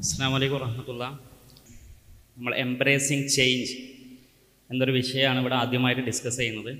അസ്സാം വലൈക്കും വറഹമത്തുള്ള നമ്മൾ എംബ്രേസിങ് ചേഞ്ച് എന്നൊരു വിഷയമാണ് ഇവിടെ ആദ്യമായിട്ട് ഡിസ്കസ് ചെയ്യുന്നത്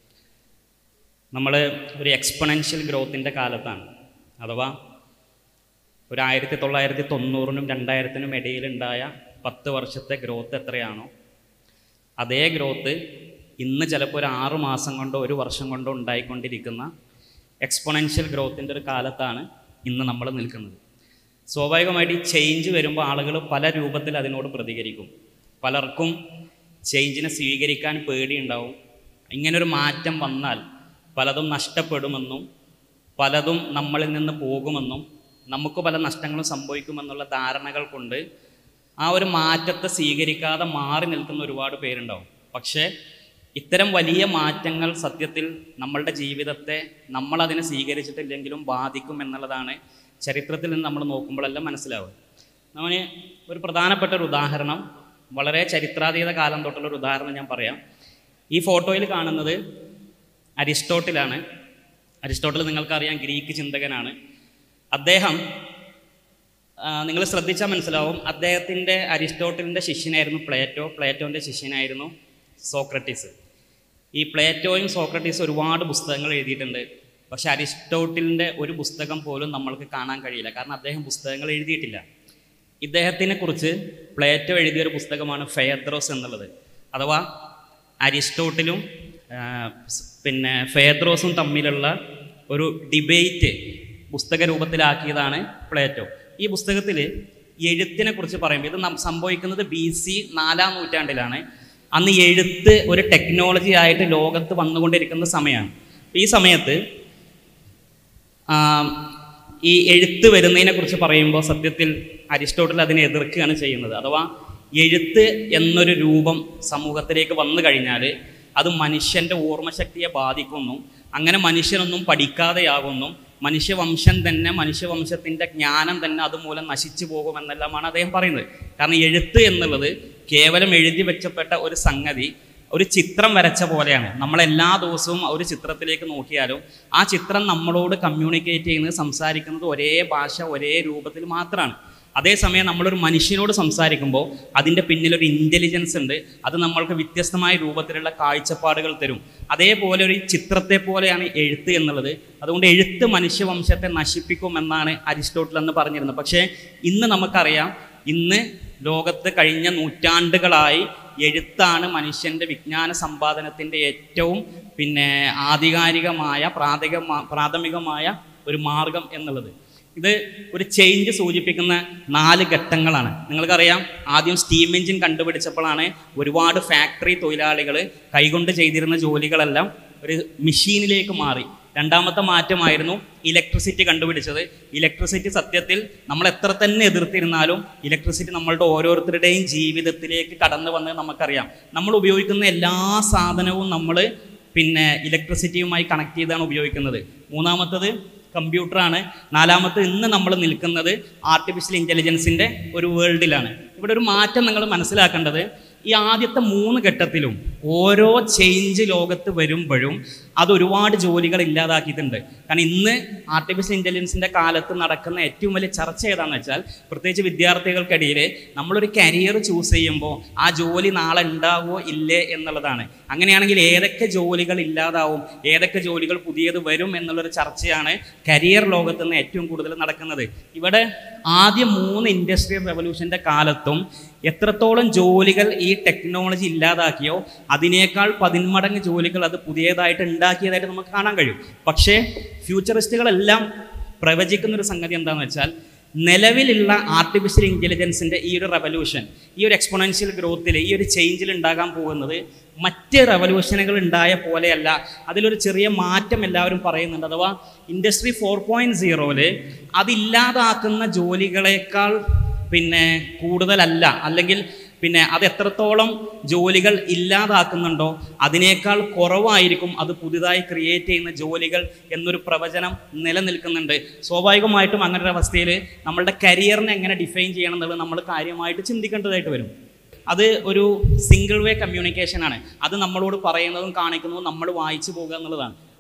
നമ്മൾ ഒരു എക്സ്പൊണൻഷ്യൽ ഗ്രോത്തിൻ്റെ കാലത്താണ് അഥവാ ഒരു ആയിരത്തി തൊള്ളായിരത്തി തൊണ്ണൂറിനും രണ്ടായിരത്തിനും ഇടയിലുണ്ടായ പത്ത് വർഷത്തെ ഗ്രോത്ത് എത്രയാണോ അതേ ഗ്രോത്ത് ഇന്ന് ചിലപ്പോൾ ഒരു ആറ് മാസം കൊണ്ടോ ഒരു വർഷം കൊണ്ടോ ഉണ്ടായിക്കൊണ്ടിരിക്കുന്ന എക്സ്പൊണൻഷ്യൽ ഗ്രോത്തിൻ്റെ ഒരു കാലത്താണ് ഇന്ന് നമ്മൾ നിൽക്കുന്നത് സ്വാഭാവികമായിട്ട് ഈ ചേഞ്ച് വരുമ്പോൾ ആളുകൾ പല രൂപത്തിൽ അതിനോട് പ്രതികരിക്കും പലർക്കും ചേഞ്ചിനെ സ്വീകരിക്കാൻ പേടിയുണ്ടാവും ഇങ്ങനൊരു മാറ്റം വന്നാൽ പലതും നഷ്ടപ്പെടുമെന്നും പലതും നമ്മളിൽ നിന്ന് പോകുമെന്നും നമുക്ക് പല നഷ്ടങ്ങളും സംഭവിക്കുമെന്നുള്ള ധാരണകൾ കൊണ്ട് ആ ഒരു മാറ്റത്തെ സ്വീകരിക്കാതെ മാറി നിൽക്കുന്ന ഒരുപാട് പേരുണ്ടാവും പക്ഷേ ഇത്തരം വലിയ മാറ്റങ്ങൾ സത്യത്തിൽ നമ്മളുടെ ജീവിതത്തെ നമ്മളതിനെ സ്വീകരിച്ചിട്ടില്ലെങ്കിലും ബാധിക്കും എന്നുള്ളതാണ് ചരിത്രത്തിൽ നിന്ന് നമ്മൾ നോക്കുമ്പോഴെല്ലാം മനസ്സിലാവുക നമ്മൾ ഒരു പ്രധാനപ്പെട്ട ഒരു ഉദാഹരണം വളരെ ചരിത്രാതീത കാലം തൊട്ടുള്ള ഒരു ഉദാഹരണം ഞാൻ പറയാം ഈ ഫോട്ടോയിൽ കാണുന്നത് അരിസ്റ്റോട്ടിലാണ് അരിസ്റ്റോട്ടിൽ നിങ്ങൾക്കറിയാം ഗ്രീക്ക് ചിന്തകനാണ് അദ്ദേഹം നിങ്ങൾ ശ്രദ്ധിച്ചാൽ മനസ്സിലാവും അദ്ദേഹത്തിൻ്റെ അരിസ്റ്റോട്ടലിൻ്റെ ശിഷ്യനായിരുന്നു പ്ലേറ്റോ പ്ലേറ്റോൻ്റെ ശിഷ്യനായിരുന്നു സോക്രട്ടീസ് ഈ പ്ലേറ്റോയും സോക്രട്ടീസും ഒരുപാട് പുസ്തകങ്ങൾ എഴുതിയിട്ടുണ്ട് പക്ഷെ അരിസ്റ്റോട്ടിലിൻ്റെ ഒരു പുസ്തകം പോലും നമ്മൾക്ക് കാണാൻ കഴിയില്ല കാരണം അദ്ദേഹം പുസ്തകങ്ങൾ എഴുതിയിട്ടില്ല ഇദ്ദേഹത്തിനെ കുറിച്ച് പ്ലേറ്റോ എഴുതിയ ഒരു പുസ്തകമാണ് ഫെയദ്രോസ് എന്നുള്ളത് അഥവാ അരിസ്റ്റോട്ടിലും ആ, സ് പിന്നെ ഫെയദ്രോസും തമ്മിലുള്ള ഒരു ഡിബേറ്റ് പുസ്തക രൂപത്തിലാക്കിയതാണ് പ്ലേറ്റോ ഈ പുസ്തകത്തിൽ എഴുത്തിനെ കുറിച്ച് പറയുമ്പോൾ ഇത് നം- സംഭവിക്കുന്നത് ബി സി നാലാം നൂറ്റാണ്ടിലാണ് അന്ന് എഴുത്ത് ഒരു ടെക്നോളജി ആയിട്ട് ലോകത്ത് വന്നുകൊണ്ടിരിക്കുന്ന സമയമാണ് ഈ സമയത്ത് ആ, ഈ എഴുത്ത് വരുന്നതിനെ കുറിച്ച് പറയുമ്പോൾ സത്യത്തിൽ അരിസ്റ്റോട്ടിൽ അതിനെ എതിർക്കുകയാണ് ചെയ്യുന്നത് അഥവാ എഴുത്ത് എന്നൊരു രൂപം സമൂഹത്തിലേക്ക് വന്നു കഴിഞ്ഞാൽ അത് മനുഷ്യൻ്റെ ഓർമ്മശക്തിയെ ബാധിക്കുന്നു അങ്ങനെ മനുഷ്യനൊന്നും പഠിക്കാതെയാകുന്നു മനുഷ്യവംശം തന്നെ മനുഷ്യവംശത്തിൻ്റെ ജ്ഞാനം തന്നെ അതുമൂലം നശിച്ചു പോകുമെന്നെല്ലാമാണ് അദ്ദേഹം പറയുന്നത് കാരണം എഴുത്ത് എന്നുള്ളത് കേവലം എഴുതി വെച്ചപ്പെട്ട ഒരു സംഗതി ഒരു ചിത്രം വരച്ച പോലെയാണ് നമ്മൾ എല്ലാ ദിവസവും ഒരു ചിത്രത്തിലേക്ക് നോക്കിയാലും ആ ചിത്രം നമ്മളോട് കമ്മ്യൂണിക്കേറ്റ് ചെയ്യുന്നത് സംസാരിക്കുന്നത് ഒരേ ഭാഷ ഒരേ രൂപത്തിൽ മാത്രമാണ് അതേസമയം നമ്മളൊരു മനുഷ്യനോട് സംസാരിക്കുമ്പോൾ അതിൻ്റെ പിന്നിലൊരു ഇൻ്റലിജൻസ് ഉണ്ട് അത് നമ്മൾക്ക് വ്യത്യസ്തമായ രൂപത്തിലുള്ള കാഴ്ചപ്പാടുകൾ തരും അതേപോലെ ഒരു ചിത്രത്തെ പോലെയാണ് എഴുത്ത് എന്നുള്ളത് അതുകൊണ്ട് എഴുത്ത് മനുഷ്യവംശത്തെ നശിപ്പിക്കും എന്നാണ് അരിസ്റ്റോട്ടിൽ എന്ന് പറഞ്ഞിരുന്നത് പക്ഷേ ഇന്ന് നമുക്കറിയാം ഇന്ന് ലോകത്ത് കഴിഞ്ഞ നൂറ്റാണ്ടുകളായി എഴുത്താണ് മനുഷ്യൻ്റെ വിജ്ഞാന സമ്പാദനത്തിൻ്റെ ഏറ്റവും പിന്നെ ആധികാരികമായ പ്രാഥമിക പ്രാഥമികമായ ഒരു മാർഗം എന്നുള്ളത് ഇത് ഒരു ചേഞ്ച് സൂചിപ്പിക്കുന്ന നാല് ഘട്ടങ്ങളാണ് നിങ്ങൾക്കറിയാം ആദ്യം സ്റ്റീം എഞ്ചിൻ കണ്ടുപിടിച്ചപ്പോഴാണ് ഒരുപാട് ഫാക്ടറി തൊഴിലാളികൾ കൈകൊണ്ട് ചെയ്തിരുന്ന ജോലികളെല്ലാം ഒരു മെഷീനിലേക്ക് മാറി രണ്ടാമത്തെ മാറ്റമായിരുന്നു ഇലക്ട്രിസിറ്റി കണ്ടുപിടിച്ചത് ഇലക്ട്രിസിറ്റി സത്യത്തിൽ നമ്മൾ എത്ര തന്നെ എതിർത്തിരുന്നാലും ഇലക്ട്രിസിറ്റി നമ്മളുടെ ഓരോരുത്തരുടെയും ജീവിതത്തിലേക്ക് കടന്നു വന്നത് നമുക്കറിയാം നമ്മൾ ഉപയോഗിക്കുന്ന എല്ലാ സാധനവും നമ്മൾ പിന്നെ ഇലക്ട്രിസിറ്റിയുമായി കണക്ട് ചെയ്താണ് ഉപയോഗിക്കുന്നത് മൂന്നാമത്തത് കമ്പ്യൂട്ടറാണ് നാലാമത്തെ ഇന്ന് നമ്മൾ നിൽക്കുന്നത് ആർട്ടിഫിഷ്യൽ ഇൻ്റലിജൻസിൻ്റെ ഒരു വേൾഡിലാണ് ഇവിടെ ഒരു മാറ്റം നിങ്ങൾ മനസ്സിലാക്കേണ്ടത് ഈ ആദ്യത്തെ മൂന്ന് ഘട്ടത്തിലും ഓരോ ചേഞ്ച് ലോകത്ത് വരുമ്പോഴും അത് ഒരുപാട് ജോലികൾ ഇല്ലാതാക്കിയിട്ടുണ്ട് കാരണം ഇന്ന് ആർട്ടിഫിഷ്യൽ ഇൻ്റലിജൻസിൻ്റെ കാലത്ത് നടക്കുന്ന ഏറ്റവും വലിയ ചർച്ച ഏതാണെന്ന് വെച്ചാൽ പ്രത്യേകിച്ച് വിദ്യാർത്ഥികൾക്കിടയിൽ നമ്മളൊരു കരിയർ ചൂസ് ചെയ്യുമ്പോൾ ആ ജോലി നാളെ ഉണ്ടാവുമോ ഇല്ലേ എന്നുള്ളതാണ് അങ്ങനെയാണെങ്കിൽ ഏതൊക്കെ ജോലികൾ ഇല്ലാതാവും ഏതൊക്കെ ജോലികൾ പുതിയത് വരും എന്നുള്ളൊരു ചർച്ചയാണ് കരിയർ ലോകത്ത് നിന്ന് ഏറ്റവും കൂടുതൽ നടക്കുന്നത് ഇവിടെ ആദ്യ മൂന്ന് ഇൻഡസ്ട്രിയൽ റെവല്യൂഷൻ്റെ കാലത്തും എത്രത്തോളം ജോലികൾ ഈ ടെക്നോളജി ഇല്ലാതാക്കിയോ അതിനേക്കാൾ പതിന്മടങ്ങ് ജോലികൾ അത് പുതിയതായിട്ട് ഉണ്ടാക്കിയതായിട്ട് നമുക്ക് കാണാൻ കഴിയും പക്ഷേ ഫ്യൂച്ചറിസ്റ്റുകളെല്ലാം പ്രവചിക്കുന്ന ഒരു സംഗതി എന്താണെന്ന് വെച്ചാൽ നിലവിലുള്ള ആർട്ടിഫിഷ്യൽ ഇൻ്റലിജൻസിൻ്റെ ഈ ഒരു റെവല്യൂഷൻ ഈ ഒരു എക്സ്പൊണൻഷ്യൽ ഗ്രോത്തിൽ ഈ ഒരു ചേഞ്ചിൽ ഉണ്ടാകാൻ പോകുന്നത് മറ്റ് റെവല്യൂഷനുകൾ ഉണ്ടായ പോലെയല്ല അതിലൊരു ചെറിയ മാറ്റം എല്ലാവരും പറയുന്നുണ്ട് അഥവാ ഇൻഡസ്ട്രി ഫോർ പോയിൻറ്റ് സീറോയിൽ അതില്ലാതാക്കുന്ന ജോലികളെക്കാൾ പിന്നെ കൂടുതലല്ല അല്ലെങ്കിൽ പിന്നെ അത് എത്രത്തോളം ജോലികൾ ഇല്ലാതാക്കുന്നുണ്ടോ അതിനേക്കാൾ കുറവായിരിക്കും അത് പുതുതായി ക്രിയേറ്റ് ചെയ്യുന്ന ജോലികൾ എന്നൊരു പ്രവചനം നിലനിൽക്കുന്നുണ്ട് സ്വാഭാവികമായിട്ടും അങ്ങനെ ഒരു അവസ്ഥയിൽ നമ്മളുടെ കരിയറിനെ എങ്ങനെ ഡിഫൈൻ ചെയ്യണം എന്നുള്ളത് നമ്മൾ കാര്യമായിട്ട് ചിന്തിക്കേണ്ടതായിട്ട് വരും അത് ഒരു സിംഗിൾ വേ കമ്മ്യൂണിക്കേഷൻ ആണ് അത് നമ്മളോട് പറയുന്നതും കാണിക്കുന്നതും നമ്മൾ വായിച്ചു പോകുക എന്നുള്ളതാണ്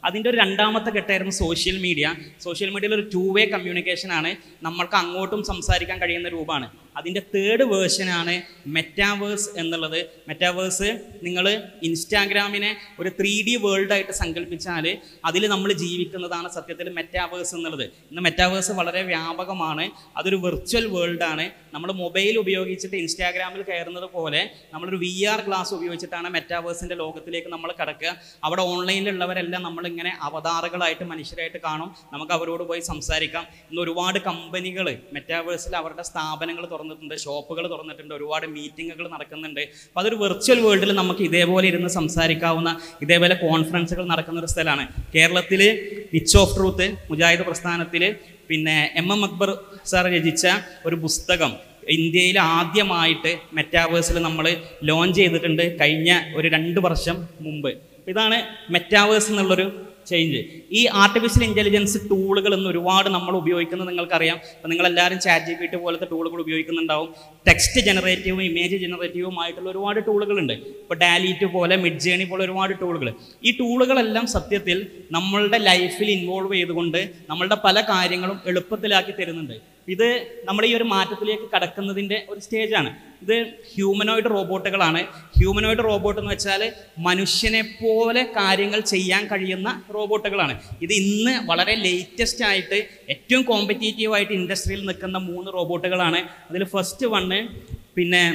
അതിൻ്റെ ഒരു രണ്ടാമത്തെ ഘട്ടമായിരുന്നു സോഷ്യൽ മീഡിയ സോഷ്യൽ മീഡിയയിൽ ഒരു ടു വേ കമ്മ്യൂണിക്കേഷനാണ് നമ്മൾക്ക് അങ്ങോട്ടും സംസാരിക്കാൻ കഴിയുന്ന രൂപമാണ് അതിൻ്റെ തേർഡ് വേർഷനാണ് മെറ്റാവേഴ്സ് എന്നുള്ളത് മെറ്റാവേഴ്സ് നിങ്ങൾ ഇൻസ്റ്റാഗ്രാമിനെ ഒരു ത്രീ ഡി വേൾഡായിട്ട് സങ്കല്പിച്ചാൽ അതിൽ നമ്മൾ ജീവിക്കുന്നതാണ് സത്യത്തിൽ മെറ്റാവേഴ്സ് എന്നുള്ളത് ഇന്ന് മെറ്റാവേഴ്സ് വളരെ വ്യാപകമാണ് അതൊരു വെർച്വൽ വേൾഡാണ് നമ്മൾ മൊബൈൽ ഉപയോഗിച്ചിട്ട് ഇൻസ്റ്റാഗ്രാമിൽ കയറുന്നത് പോലെ നമ്മളൊരു വി ആർ ഗ്ലാസ് ഉപയോഗിച്ചിട്ടാണ് മെറ്റാവേഴ്സിൻ്റെ ലോകത്തിലേക്ക് നമ്മൾ കിടക്കുക അവിടെ ഓൺലൈനിലുള്ളവരെല്ലാം നമ്മളിങ്ങനെ അവതാറുകളായിട്ട് മനുഷ്യരായിട്ട് കാണും നമുക്ക് അവരോട് പോയി സംസാരിക്കാം ഇന്ന് ഒരുപാട് കമ്പനികൾ മെറ്റാവേഴ്സിൽ അവരുടെ സ്ഥാപനങ്ങൾ തുറന്നിട്ടുണ്ട് ഷോപ്പുകൾ തുറന്നിട്ടുണ്ട് ഒരുപാട് മീറ്റിങ്ങുകൾ നടക്കുന്നുണ്ട് അപ്പോൾ അതൊരു വെർച്വൽ വേൾഡിൽ നമുക്ക് ഇതേപോലെ ഇരുന്ന് സംസാരിക്കാവുന്ന ഇതേപോലെ കോൺഫറൻസുകൾ നടക്കുന്ന ഒരു സ്ഥലമാണ് കേരളത്തിൽ വിച്ച് ഓഫ് ട്രൂത്ത് മുജാഹിദ് പ്രസ്ഥാനത്തിൽ പിന്നെ എം എം അക്ബർ സാർ രചിച്ച ഒരു പുസ്തകം ഇന്ത്യയിൽ ആദ്യമായിട്ട് മെറ്റാവേഴ്സിൽ നമ്മൾ ലോഞ്ച് ചെയ്തിട്ടുണ്ട് കഴിഞ്ഞ ഒരു രണ്ട് വർഷം മുമ്പ് ഇതാണ് മെറ്റാവേഴ്സ് എന്നുള്ളൊരു ചേഞ്ച് ഈ ആർട്ടിഫിഷ്യൽ ഇൻ്റലിജൻസ് ടൂളുകൾ ഇന്ന് ഒരുപാട് നമ്മൾ ഉപയോഗിക്കുന്നത് നിങ്ങൾക്കറിയാം അപ്പോൾ നിങ്ങളെല്ലാവരും ചാറ്റ് ജി പി ടി പോലത്തെ ടൂളുകൾ ഉപയോഗിക്കുന്നുണ്ടാവും ടെക്സ്റ്റ് ജനറേറ്റീവും ഇമേജ് ജനറേറ്റീവും ആയിട്ടുള്ള ഒരുപാട് ടൂളുകളുണ്ട് ഇപ്പോൾ ഡാലിറ്റ് പോലെ മിഡ് ജേണി പോലെ ഒരുപാട് ടൂളുകൾ ഈ ടൂളുകളെല്ലാം സത്യത്തിൽ നമ്മളുടെ ലൈഫിൽ ഇൻവോൾവ് ചെയ്തുകൊണ്ട് നമ്മളുടെ പല കാര്യങ്ങളും എളുപ്പത്തിലാക്കി തരുന്നുണ്ട് ഇത് നമ്മൾ ഈ ഒരു മാറ്റത്തിലേക്ക് കടക്കുന്നതിൻ്റെ ഒരു സ്റ്റേജാണ് ഇത് ഹ്യൂമനോയിഡ് റോബോട്ടുകളാണ് ഹ്യൂമനോയിഡ് റോബോട്ട് എന്ന് വെച്ചാൽ മനുഷ്യനെ പോലെ കാര്യങ്ങൾ ചെയ്യാൻ കഴിയുന്ന റോബോട്ടുകളാണ് ഇത് ഇന്ന് വളരെ ലേറ്റസ്റ്റ് ആയിട്ട് ഏറ്റവും കോമ്പറ്റീറ്റീവ് ആയിട്ട് ഇൻഡസ്ട്രിയിൽ നിൽക്കുന്ന മൂന്ന് റോബോട്ടുകളാണ് അതിൽ ഫസ്റ്റ് വണ്ണ് പിന്നെ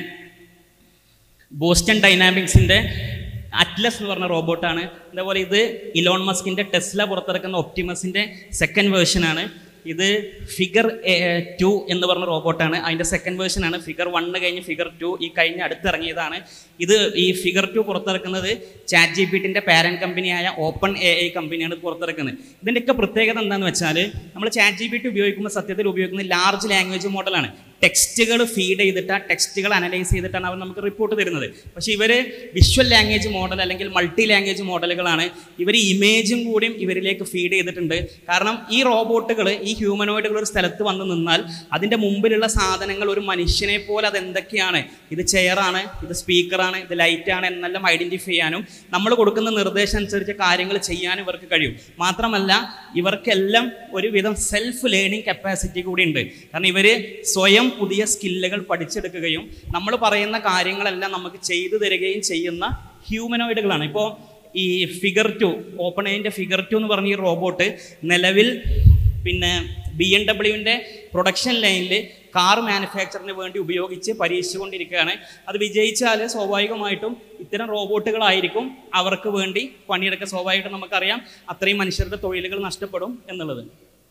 ബോസ്റ്റൺ ഡൈനാമിക്സിൻ്റെ അറ്റ്ലസ് എന്ന് പറഞ്ഞ റോബോട്ടാണ് അതേപോലെ ഇത് ഇലോൺ മസ്കിൻ്റെ ടെസ്ല പുറത്തിറക്കുന്ന ഒപ്റ്റിമസിൻ്റെ സെക്കൻഡ് വേർഷനാണ് ഇത് ഫിഗർ ടു എന്ന് പറഞ്ഞ റോബോട്ടാണ് അതിൻ്റെ സെക്കൻഡ് വേർഷനാണ് ഫിഗർ വണ്ണ് കഴിഞ്ഞ് ഫിഗർ ടു ഈ കഴിഞ്ഞ് അടുത്തിറങ്ങിയതാണ് ഇത് ഈ ഫിഗർ ടു പുറത്തിറക്കുന്നത് ചാറ്റ് ജി പി ടിൻ്റെ പാരൻറ്റ് കമ്പനിയായ ഓപ്പൺ എ ഐ കമ്പനിയാണ് ഇത് പുറത്തിറക്കുന്നത് ഇതിൻ്റെയൊക്കെ പ്രത്യേകത എന്താണെന്ന് വെച്ചാൽ നമ്മൾ ചാറ്റ് ജി പി ടി ഉപയോഗിക്കുമ്പോൾ സത്യത്തിൽ ഉപയോഗിക്കുന്നത് ലാർജ് ലാംഗ്വേജ് മോഡലാണ് ടെക്സ്റ്റുകൾ ഫീഡ് ചെയ്തിട്ട് ആ ടെക്സ്റ്റുകൾ അനലൈസ് ചെയ്തിട്ടാണ് അവർ നമുക്ക് റിപ്പോർട്ട് തരുന്നത് പക്ഷേ ഇവർ വിഷ്വൽ ലാംഗ്വേജ് മോഡൽ അല്ലെങ്കിൽ മൾട്ടി ലാംഗ്വേജ് മോഡലുകളാണ് ഇവർ ഇമേജും കൂടിയും ഇവരിലേക്ക് ഫീഡ് ചെയ്തിട്ടുണ്ട് കാരണം ഈ റോബോട്ടുകൾ ഈ ഹ്യൂമനോയിഡുകൾ ഒരു സ്ഥലത്ത് വന്ന് നിന്നാൽ അതിൻ്റെ മുമ്പിലുള്ള സാധനങ്ങൾ ഒരു മനുഷ്യനെ പോലെ അത് എന്തൊക്കെയാണ് ഇത് ചെയറാണ് ഇത് സ്പീക്കറാണ് ഇത് ലൈറ്റാണ് എന്നെല്ലാം ഐഡൻറ്റിഫൈ ചെയ്യാനും നമ്മൾ കൊടുക്കുന്ന നിർദ്ദേശം അനുസരിച്ച് കാര്യങ്ങൾ ചെയ്യാനും ഇവർക്ക് കഴിയും മാത്രമല്ല ഇവർക്കെല്ലാം ഒരുവിധം സെൽഫ് ലേണിംഗ് കപ്പാസിറ്റി കൂടി ഉണ്ട് കാരണം ഇവർ സ്വയം പുതിയ സ്കില്ലുകൾ പഠിച്ചെടുക്കുകയും നമ്മൾ പറയുന്ന കാര്യങ്ങളെല്ലാം നമുക്ക് ചെയ്തു തരികയും ചെയ്യുന്ന ഹ്യൂമനോയിഡുകളാണ് ഇപ്പോൾ ഈ ഫിഗർ ടു ഓപ്പൺ ഐൻ്റെ ഫിഗർ ടു എന്ന് പറഞ്ഞ ഈ റോബോട്ട് നിലവിൽ പിന്നെ ബി എം ഡബ്ല്യുവിൻ്റെ പ്രൊഡക്ഷൻ ലൈനിൽ കാർ മാനുഫാക്ചറിന് വേണ്ടി ഉപയോഗിച്ച് പരീക്ഷിച്ചുകൊണ്ടിരിക്കുകയാണ് അത് വിജയിച്ചാൽ സ്വാഭാവികമായിട്ടും ഇത്തരം റോബോട്ടുകളായിരിക്കും അവർക്ക് വേണ്ടി പണിയെടുക്കുക സ്വാഭാവികമായിട്ടും നമുക്കറിയാം അത്രയും മനുഷ്യരുടെ തൊഴിലുകൾ നഷ്ടപ്പെടും എന്നുള്ളത്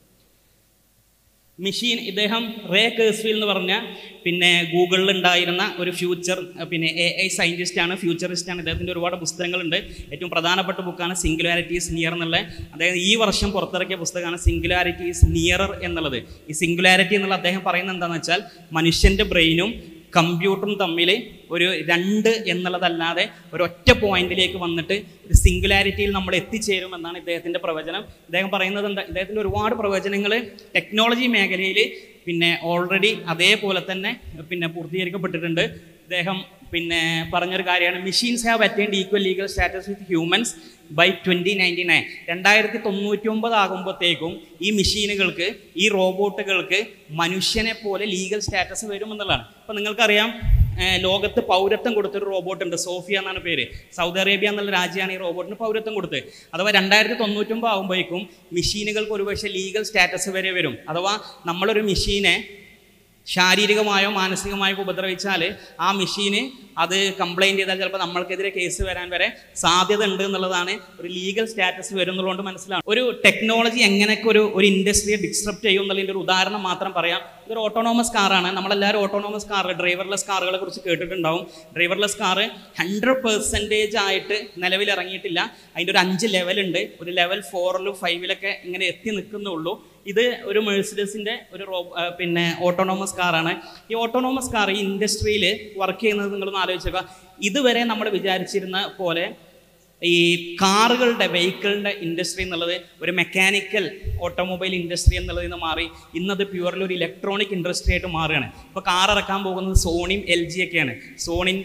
മെഷീൻ ഇദ്ദേഹം റേ കേഴ്സ്ഫീൽ എന്ന് പറഞ്ഞ പിന്നെ ഗൂഗിളിൽ ഉണ്ടായിരുന്ന ഒരു ഫ്യൂച്ചർ പിന്നെ എ ഐ സയൻറ്റിസ്റ്റ് ആണ് ഫ്യൂച്ചറിസ്റ്റ് ആണ് ഇദ്ദേഹത്തിൻ്റെ ഒരുപാട് പുസ്തകങ്ങളുണ്ട് ഏറ്റവും പ്രധാനപ്പെട്ട ബുക്കാണ് സിംഗുലാരിറ്റീസ് നിയർ എന്നുള്ള അതായത് ഈ വർഷം പുറത്തിറക്കിയ പുസ്തകമാണ് സിംഗുലാരിറ്റീസ് നിയറർ എന്നുള്ളത് ഈ സിംഗുലാരിറ്റി എന്നുള്ള അദ്ദേഹം പറയുന്നത് എന്താണെന്ന് വെച്ചാൽ മനുഷ്യൻ്റെ ബ്രെയിനും കമ്പ്യൂട്ടറും തമ്മിൽ ഒരു രണ്ട് എന്നുള്ളതല്ലാതെ ഒരൊറ്റ പോയിന്റിലേക്ക് വന്നിട്ട് ഒരു സിംഗുലാരിറ്റിയിൽ നമ്മൾ എത്തിച്ചേരും എന്നാണ് ഇദ്ദേഹത്തിൻ്റെ പ്രവചനം ഇദ്ദേഹം പറയുന്നത് എന്താ ഇദ്ദേഹത്തിൻ്റെ ഒരുപാട് പ്രവചനങ്ങൾ ടെക്നോളജി മേഖലയിൽ പിന്നെ ഓൾറെഡി അതേപോലെ തന്നെ പിന്നെ പൂർത്തീകരിക്കപ്പെട്ടിട്ടുണ്ട് ഇദ്ദേഹം പിന്നെ പറഞ്ഞൊരു കാര്യമാണ് machines have attained equal legal status with humans by twenty ninety nine രണ്ടായിരത്തി തൊണ്ണൂറ്റി ഒമ്പത് ആകുമ്പോഴത്തേക്കും ഈ മെഷീനുകൾക്ക് ഈ റോബോട്ടുകൾക്ക് മനുഷ്യനെ പോലെ ലീഗൽ സ്റ്റാറ്റസ് വരുമെന്നുള്ളതാണ് അപ്പോൾ നിങ്ങൾക്കറിയാം ഏഹ് ലോകത്ത് പൗരത്വം കൊടുത്തൊരു റോബോട്ട് ഉണ്ട് സോഫിയ എന്നാണ് പേര് സൗദി അറേബ്യ എന്നുള്ള രാജ്യമാണ് ഈ റോബോട്ടിന് പൗരത്വം കൊടുത്തത് അഥവാ രണ്ടായിരത്തി തൊണ്ണൂറ്റൊമ്പത് ആകുമ്പോഴേക്കും മെഷീനുകൾക്ക് ഒരുപക്ഷെ ലീഗൽ സ്റ്റാറ്റസ് വരെ വരും അഥവാ നമ്മളൊരു മെഷീനെ ശാരീരികമായോ മാനസികമായോ ഉപദ്രവിച്ചാൽ ആ മെഷീന് അത് കംപ്ലൈൻറ്റ് ചെയ്താൽ ചിലപ്പോൾ നമ്മൾക്കെതിരെ കേസ് വരാൻ വരെ സാധ്യത ഉണ്ട് എന്നുള്ളതാണ് ഒരു ലീഗൽ സ്റ്റാറ്റസ് വരും എന്നുള്ളതുകൊണ്ട് മനസ്സിലാണ് ഒരു ടെക്നോളജി എങ്ങനെയൊക്കെ ഒരു ഒരു ഇൻഡസ്ട്രിയെ ഡിസ്ട്രപ്റ്റ് ചെയ്യും എന്നുള്ളതിൻ്റെ ഒരു ഉദാഹരണം മാത്രം പറയാം ഇതൊരു ഓട്ടോണോമസ് കാറാണ് നമ്മളെല്ലാവരും ഓട്ടോണോമസ് കാർ ഡ്രൈവർലെസ് കാറുകളെ കുറിച്ച് കേട്ടിട്ടുണ്ടാവും ഡ്രൈവർലെസ് കാറ് ഹൺഡ്രഡ് പെർസെൻറ്റേജ് ആയിട്ട് നിലവിൽ ഇറങ്ങിയിട്ടില്ല അതിൻ്റെ ഒരു അഞ്ച് ലെവലുണ്ട് ഒരു ലെവൽ ഫോറിലും ഫൈവിലൊക്കെ ഇങ്ങനെ എത്തി നിൽക്കുന്നുള്ളൂ ഇത് ഒരു മേഴ്സിഡസിൻ്റെ ഒരു റോ ആ, പിന്നെ ഓട്ടോണോമസ് കാറാണ് ഈ ഓട്ടോണോമസ് കാർ ഈ ഇൻഡസ്ട്രിയിൽ വർക്ക് ചെയ്യുന്നത് നിങ്ങളൊന്ന് ആലോചിച്ചേക്കുക ഇതുവരെ നമ്മൾ വിചാരിച്ചിരുന്ന പോലെ ഈ കാറുകളുടെ വെഹിക്കിളിൻ്റെ ഇൻഡസ്ട്രി എന്നുള്ളത് ഒരു മെക്കാനിക്കൽ ഓട്ടോമൊബൈൽ ഇൻഡസ്ട്രി എന്നുള്ളതിൽ നിന്ന് മാറി ഇന്നത് പ്യുവർലി ഒരു ഇലക്ട്രോണിക് ഇൻഡസ്ട്രി ആയിട്ട് മാറുകയാണ് ഇപ്പോൾ കാർ ഇറക്കാൻ പോകുന്നത് സോണിയും എൽ ജി ഒക്കെയാണ് സോണിൻ്റെ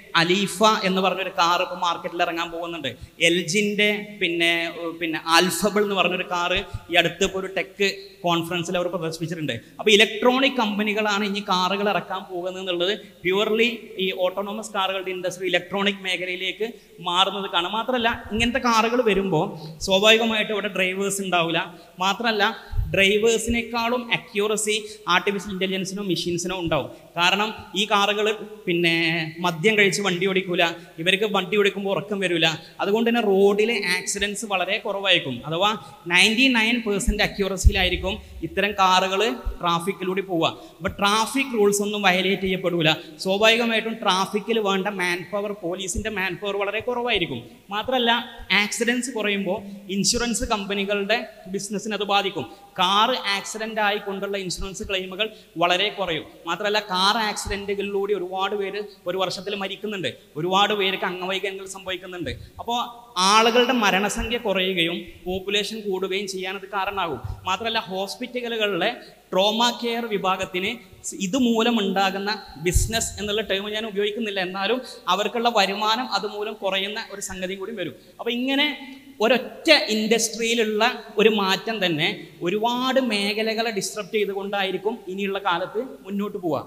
അലീഫ എന്ന് പറഞ്ഞൊരു കാർ ഇപ്പോൾ മാർക്കറ്റിൽ ഇറങ്ങാൻ പോകുന്നുണ്ട് എൽ ജിൻ്റെ പിന്നെ ഏർ പിന്നെ ആൽഫബിൾ എന്ന് പറഞ്ഞൊരു കാറ് ഈ അടുത്ത് ഇപ്പോൾ ഒരു ടെക് കോൺഫറൻസിൽ അവർ പ്രദർശിപ്പിച്ചിട്ടുണ്ട് അപ്പോൾ ഇലക്ട്രോണിക് കമ്പനികളാണ് ഇനി കാറുകൾ ഇറക്കാൻ പോകുന്നത് എന്നുള്ളത് പ്യുവർലി ഈ ഓട്ടോണോമസ് കാറുകളുടെ ഇൻഡസ്ട്രി ഇലക്ട്രോണിക് മേഖലയിലേക്ക് മാറുന്നത് കാണാം മാത്രമല്ല ഇങ്ങനത്തെ കാറുകൾ വരുമ്പോൾ സ്വാഭാവികമായിട്ടും ഇവിടെ ഡ്രൈവേഴ്സ് ഉണ്ടാവില്ല മാത്രമല്ല ഡ്രൈവേഴ്സിനേക്കാളും അക്യൂറസി ആർട്ടിഫിഷ്യൽ ഇൻ്റലിജൻസിനോ മെഷീൻസിനോ ഉണ്ടാവും കാരണം ഈ കാറുകൾ പിന്നെ മദ്യം കഴിച്ച് വണ്ടി ഓടിക്കൂല ഇവർക്ക് വണ്ടി ഓടിക്കുമ്പോൾ ഉറക്കം വരില്ല അതുകൊണ്ട് തന്നെ റോഡിലെ ആക്സിഡൻസ് വളരെ കുറവായിരിക്കും അഥവാ നയൻറ്റി നയൻ പെർസെൻറ്റ് അക്യൂറസിയിലായിരിക്കും ഇത്തരം കാറുകൾ ട്രാഫിക്കിലൂടെ പോവുക അപ്പോൾ ട്രാഫിക് റൂൾസ് ഒന്നും വയലേറ്റ് ചെയ്യപ്പെടില്ല സ്വാഭാവികമായിട്ടും ട്രാഫിക്കിൽ വേണ്ട മാൻ പവർ പോലീസിൻ്റെ മാൻ പവർ വളരെ കുറവായിരിക്കും മാത്രമല്ല ആക്സിഡൻസ് കുറയുമ്പോൾ ഇൻഷുറൻസ് കമ്പനികളുടെ ബിസിനസ്സിന് അത് ബാധിക്കും കാർ ആക്സിഡൻ്റ് ആയിക്കൊണ്ടുള്ള ഇൻഷുറൻസ് ക്ലെയിമുകൾ വളരെ കുറയും മാത്രമല്ല കാർ ആക്സിഡൻറ്റുകളിലൂടെ ഒരുപാട് പേര് ഒരു വർഷത്തിൽ മരിക്കുന്നുണ്ട് ഒരുപാട് പേർക്ക് അംഗവൈകല്യങ്ങൾ സംഭവിക്കുന്നുണ്ട് അപ്പോൾ ആളുകളുടെ മരണസംഖ്യ കുറയുകയും പോപ്പുലേഷൻ കൂടുകയും ചെയ്യാനത് കാരണമാകും മാത്രമല്ല ഹോസ്പിറ്റലുകളിലെ ട്രോമ കെയർ വിഭാഗത്തിന് ഇതുമൂലം ഉണ്ടാകുന്ന ബിസിനസ് എന്നുള്ള ടേം ഞാൻ ഉപയോഗിക്കുന്നില്ല എന്നാലും അവർക്കുള്ള വരുമാനം അതുമൂലം കുറയുന്ന ഒരു സംഗതിയും കൂടി വരും അപ്പോൾ ഇങ്ങനെ ഒരൊറ്റ ഇൻഡസ്ട്രിയിലുള്ള ഒരു മാറ്റം തന്നെ ഒരുപാട് മേഖലകളെ ഡിസ്ട്രപ്റ്റ് ചെയ്തുകൊണ്ടായിരിക്കും ഇനിയുള്ള കാലത്ത് മുന്നോട്ട് പോവുക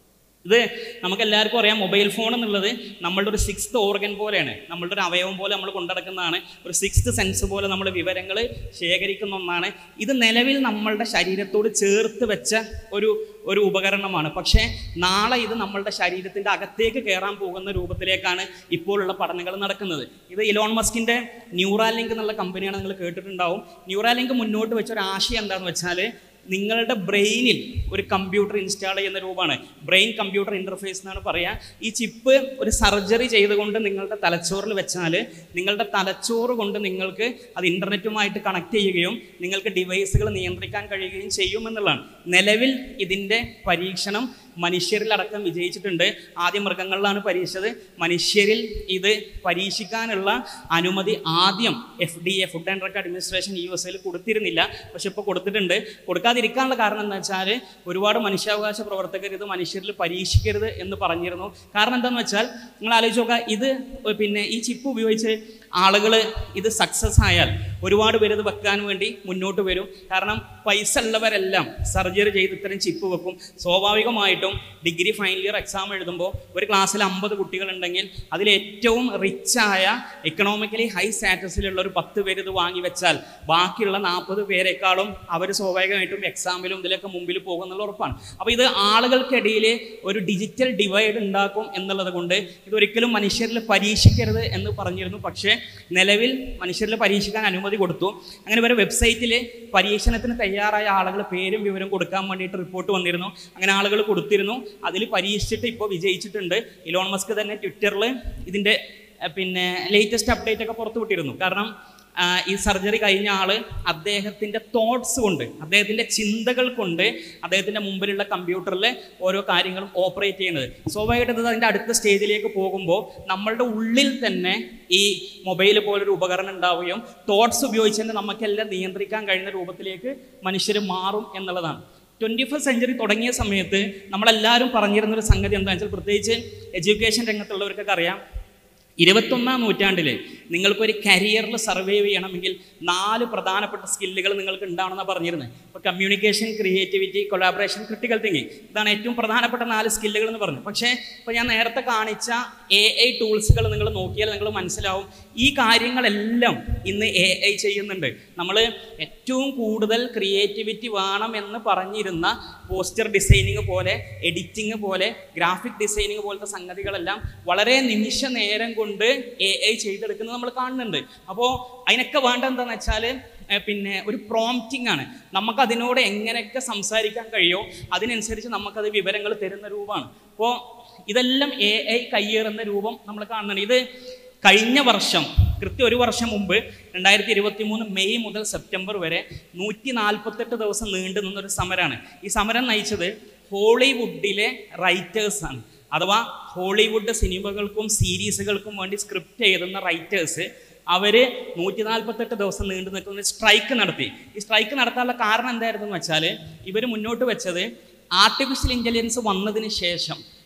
ഇത് നമുക്ക് എല്ലാവർക്കും അറിയാം മൊബൈൽ ഫോൺ എന്നുള്ളത് നമ്മളുടെ ഒരു സിക്സ്ത് ഓർഗൻ പോലെയാണ് നമ്മളുടെ ഒരു അവയവം പോലെ നമ്മൾ കൊണ്ടുനടക്കുന്നതാണ് ഒരു സിക്സ്ത് സെൻസ് പോലെ നമ്മൾ വിവരങ്ങൾ ശേഖരിക്കുന്ന ഒന്നാണ് ഇത് നിലവിൽ നമ്മളുടെ ശരീരത്തോട് ചേർത്ത് വെച്ച ഒരു ഒരു ഉപകരണമാണ് പക്ഷേ നാളെ ഇത് നമ്മളുടെ ശരീരത്തിൻ്റെ അകത്തേക്ക് കയറാൻ പോകുന്ന രൂപത്തിലേക്കാണ് ഇപ്പോഴുള്ള പഠനങ്ങൾ നടക്കുന്നത് ഇത് ഇലോൺ മസ്കിൻ്റെ ന്യൂറാലിങ്ക് എന്നുള്ള കമ്പനിയാണ് നിങ്ങൾ കേട്ടിട്ടുണ്ടാവും ന്യൂറാലിങ്ക് മുന്നോട്ട് വെച്ച ഒരു ആശയം എന്താണെന്ന് വെച്ചാൽ നിങ്ങളുടെ ബ്രെയിനിൽ ഒരു കമ്പ്യൂട്ടർ ഇൻസ്റ്റാൾ ചെയ്യുന്ന രൂപമാണ് ബ്രെയിൻ കമ്പ്യൂട്ടർ ഇൻ്റർഫേസ് എന്നാണ് പറയുക ഈ ചിപ്പ് ഒരു സർജറി ചെയ്തുകൊണ്ട് നിങ്ങളുടെ തലച്ചോറിൽ വെച്ചാൽ നിങ്ങളുടെ തലച്ചോറ് കൊണ്ട് നിങ്ങൾക്ക് അത് ഇൻ്റർനെറ്റുമായിട്ട് കണക്ട് ചെയ്യുകയും നിങ്ങൾക്ക് ഡിവൈസുകൾ നിയന്ത്രിക്കാൻ കഴിയുകയും ചെയ്യുമെന്നുള്ളതാണ് നിലവിൽ ഇതിൻ്റെ പരീക്ഷണം മനുഷ്യരിലടക്കം വിജയിച്ചിട്ടുണ്ട് ആദ്യം മൃഗങ്ങളിലാണ് പരീക്ഷിച്ചത് മനുഷ്യരിൽ ഇത് പരീക്ഷിക്കാനുള്ള അനുമതി ആദ്യം F D A food and drug administration U S എയിൽ കൊടുത്തിരുന്നില്ല പക്ഷെ ഇപ്പോൾ കൊടുത്തിട്ടുണ്ട് കൊടുക്കാതിരിക്കാനുള്ള കാരണം എന്താ വെച്ചാൽ ഒരുപാട് മനുഷ്യാവകാശ പ്രവർത്തകർ ഇത് മനുഷ്യരിൽ പരീക്ഷിക്കരുത് എന്ന് പറഞ്ഞിരുന്നു കാരണം എന്താണെന്ന് വെച്ചാൽ നിങ്ങൾ ആലോചിച്ച് നോക്കുക ഇത് പിന്നെ ഈ ചിപ്പ് ഉപയോഗിച്ച് ആളുകൾ ഇത് സക്സസ് ആയാൽ ഒരുപാട് പേര് ഇത് വെക്കാൻ വേണ്ടി മുന്നോട്ട് വരും കാരണം പൈസ ഉള്ളവരെല്ലാം സർജറി ചെയ്ത് ഇത്തരം ചിപ്പ് വെക്കും സ്വാഭാവികമായിട്ടും ഡിഗ്രി ഫൈനൽ ഇയർ എക്സാം എഴുതുമ്പോൾ ഒരു ക്ലാസ്സിൽ അമ്പത് കുട്ടികളുണ്ടെങ്കിൽ അതിൽ ഏറ്റവും റിച്ചായ എക്കണോമിക്കലി ഹൈ സ്റ്റാറ്റസിലുള്ള ഒരു പത്ത് പേര് ഇത് വാങ്ങി വെച്ചാൽ ബാക്കിയുള്ള നാൽപ്പത് പേരെക്കാളും അവർ സ്വാഭാവികമായിട്ടും എക്സാമിലും ഇതിലൊക്കെ മുമ്പിൽ പോകും എന്നുള്ള ഉറപ്പാണ് അപ്പോൾ ഇത് ആളുകൾക്കിടയിൽ ഒരു ഡിജിറ്റൽ ഡിവൈഡ് ഉണ്ടാക്കും എന്നുള്ളത് കൊണ്ട് ഇതൊരിക്കലും മനുഷ്യരിൽ പരീക്ഷിക്കരുത് എന്ന് പറഞ്ഞിരുന്നു പക്ഷേ നിലവിൽ മനുഷ്യരിൽ പരീക്ഷിക്കാൻ അനുമതി കൊടുത്തു അങ്ങനെ വരെ വെബ്സൈറ്റിൽ പരീക്ഷണത്തിന് തയ്യാറായ ആളുകൾ പേരും വിവരം കൊടുക്കാൻ വേണ്ടിയിട്ട് റിപ്പോർട്ട് വന്നിരുന്നു അങ്ങനെ ആളുകൾ കൊടുത്തിരുന്നു അതിൽ പരീക്ഷിച്ചിട്ട് ഇപ്പോൾ വിജയിച്ചിട്ടുണ്ട് ഇലോൺ മസ്ക് തന്നെ ട്വിറ്ററിൽ ഇതിൻ്റെ അഹ് പിന്നെ ലേറ്റസ്റ്റ് അപ്ഡേറ്റ് ഒക്കെ പുറത്തു വിട്ടിരുന്നു കാരണം ആ, ഈ സർജറി കഴിഞ്ഞ ആൾ അദ്ദേഹത്തിൻ്റെ തോട്ട്സ് കൊണ്ട് അദ്ദേഹത്തിൻ്റെ ചിന്തകൾ കൊണ്ട് അദ്ദേഹത്തിൻ്റെ മുമ്പിലുള്ള കമ്പ്യൂട്ടറിൽ ഓരോ കാര്യങ്ങളും ഓപ്പറേറ്റ് ചെയ്യുന്നത് സ്വാഭാവികമായിട്ടും ഇത് അതിൻ്റെ അടുത്ത സ്റ്റേജിലേക്ക് പോകുമ്പോൾ നമ്മളുടെ ഉള്ളിൽ തന്നെ ഈ മൊബൈൽ പോലൊരു ഉപകരണം ഉണ്ടാവുകയും തോട്ട്സ് ഉപയോഗിച്ച് തന്നെ നമുക്കെല്ലാം നിയന്ത്രിക്കാൻ കഴിയുന്ന രൂപത്തിലേക്ക് മനുഷ്യർ മാറും എന്നുള്ളതാണ് ട്വൻറ്റി ഫസ്റ്റ് സെഞ്ചുറി തുടങ്ങിയ സമയത്ത് നമ്മളെല്ലാവരും പറഞ്ഞിരുന്നൊരു സംഗതി എന്താണെന്ന് വെച്ചാൽ പ്രത്യേകിച്ച് എഡ്യൂക്കേഷൻ രംഗത്തുള്ളവർക്കൊക്കെ അറിയാം ഇരുപത്തൊന്നാം നൂറ്റാണ്ടിൽ നിങ്ങൾക്കൊരു കരിയറിൽ സർവൈവ് ചെയ്യണമെങ്കിൽ നാല് പ്രധാനപ്പെട്ട സ്കില്ലുകൾ നിങ്ങൾക്ക് ഉണ്ടാവണമെന്നാണ് പറഞ്ഞിരുന്നത് ഇപ്പോൾ communication creativity collaboration critical thinking ഇതാണ് ഏറ്റവും പ്രധാനപ്പെട്ട നാല് സ്കില്ലുകൾ എന്ന് പറഞ്ഞു പക്ഷേ ഇപ്പോൾ ഞാൻ നേരത്തെ കാണിച്ച എ ഐ ടൂൾസുകൾ നിങ്ങൾ നോക്കിയാൽ നിങ്ങൾ മനസ്സിലാവും ഈ കാര്യങ്ങളെല്ലാം ഇന്ന് എ ഐ ചെയ്യുന്നുണ്ട് നമ്മൾ ഏറ്റവും കൂടുതൽ ക്രിയേറ്റിവിറ്റി വേണം എന്ന് പറഞ്ഞിരുന്ന പോസ്റ്റർ ഡിസൈനിങ് പോലെ എഡിറ്റിംഗ് പോലെ ഗ്രാഫിക് ഡിസൈനിങ് പോലത്തെ സംഗതികളെല്ലാം വളരെ നിമിഷ നേരം കൊണ്ട് എ ഐ ചെയ്തെടുക്കുന്നത് നമ്മൾ കാണുന്നുണ്ട് അപ്പോൾ അതിനൊക്കെ വേണ്ട എന്താണെന്ന് വെച്ചാൽ പിന്നെ ഒരു പ്രോംപ്റ്റിംഗ് ആണ് നമുക്ക് അതിനോട് എങ്ങനെയൊക്കെ സംസാരിക്കാൻ കഴിയുമോ അതിനനുസരിച്ച് നമുക്കത് വിവരങ്ങൾ തരുന്ന രൂപമാണ് അപ്പോൾ ഇതെല്ലാം എ ഐ കയ്യേറുന്ന രൂപം നമ്മൾ കാണുന്നുണ്ട് ഇത് കഴിഞ്ഞ വർഷം കൃത്യം ഒരു വർഷം മുമ്പ് രണ്ടായിരത്തി ഇരുപത്തി മൂന്ന് മെയ് മുതൽ സെപ്റ്റംബർ വരെ നൂറ്റി നാൽപ്പത്തെട്ട് ദിവസം നീണ്ടു നിന്നൊരു സമരമാണ് ഈ സമരം നയിച്ചത് ഹോളിവുഡിലെ റൈറ്റേഴ്സാണ് അഥവാ ഹോളിവുഡ് സിനിമകൾക്കും സീരീസുകൾക്കും വേണ്ടി സ്ക്രിപ്റ്റ് എഴുതുന്ന റൈറ്റേഴ്സ് അവർ നൂറ്റി നാൽപ്പത്തെട്ട് ദിവസം നീണ്ടു നിൽക്കുന്ന സ്ട്രൈക്ക് നടത്തി ഈ സ്ട്രൈക്ക് നടത്താനുള്ള കാരണം എന്തായിരുന്നു എന്ന് വെച്ചാൽ ഇവർ മുന്നോട്ട് വെച്ചത് ആർട്ടിഫിഷ്യൽ ഇൻ്റലിജൻസ് വന്നതിന് ശേഷം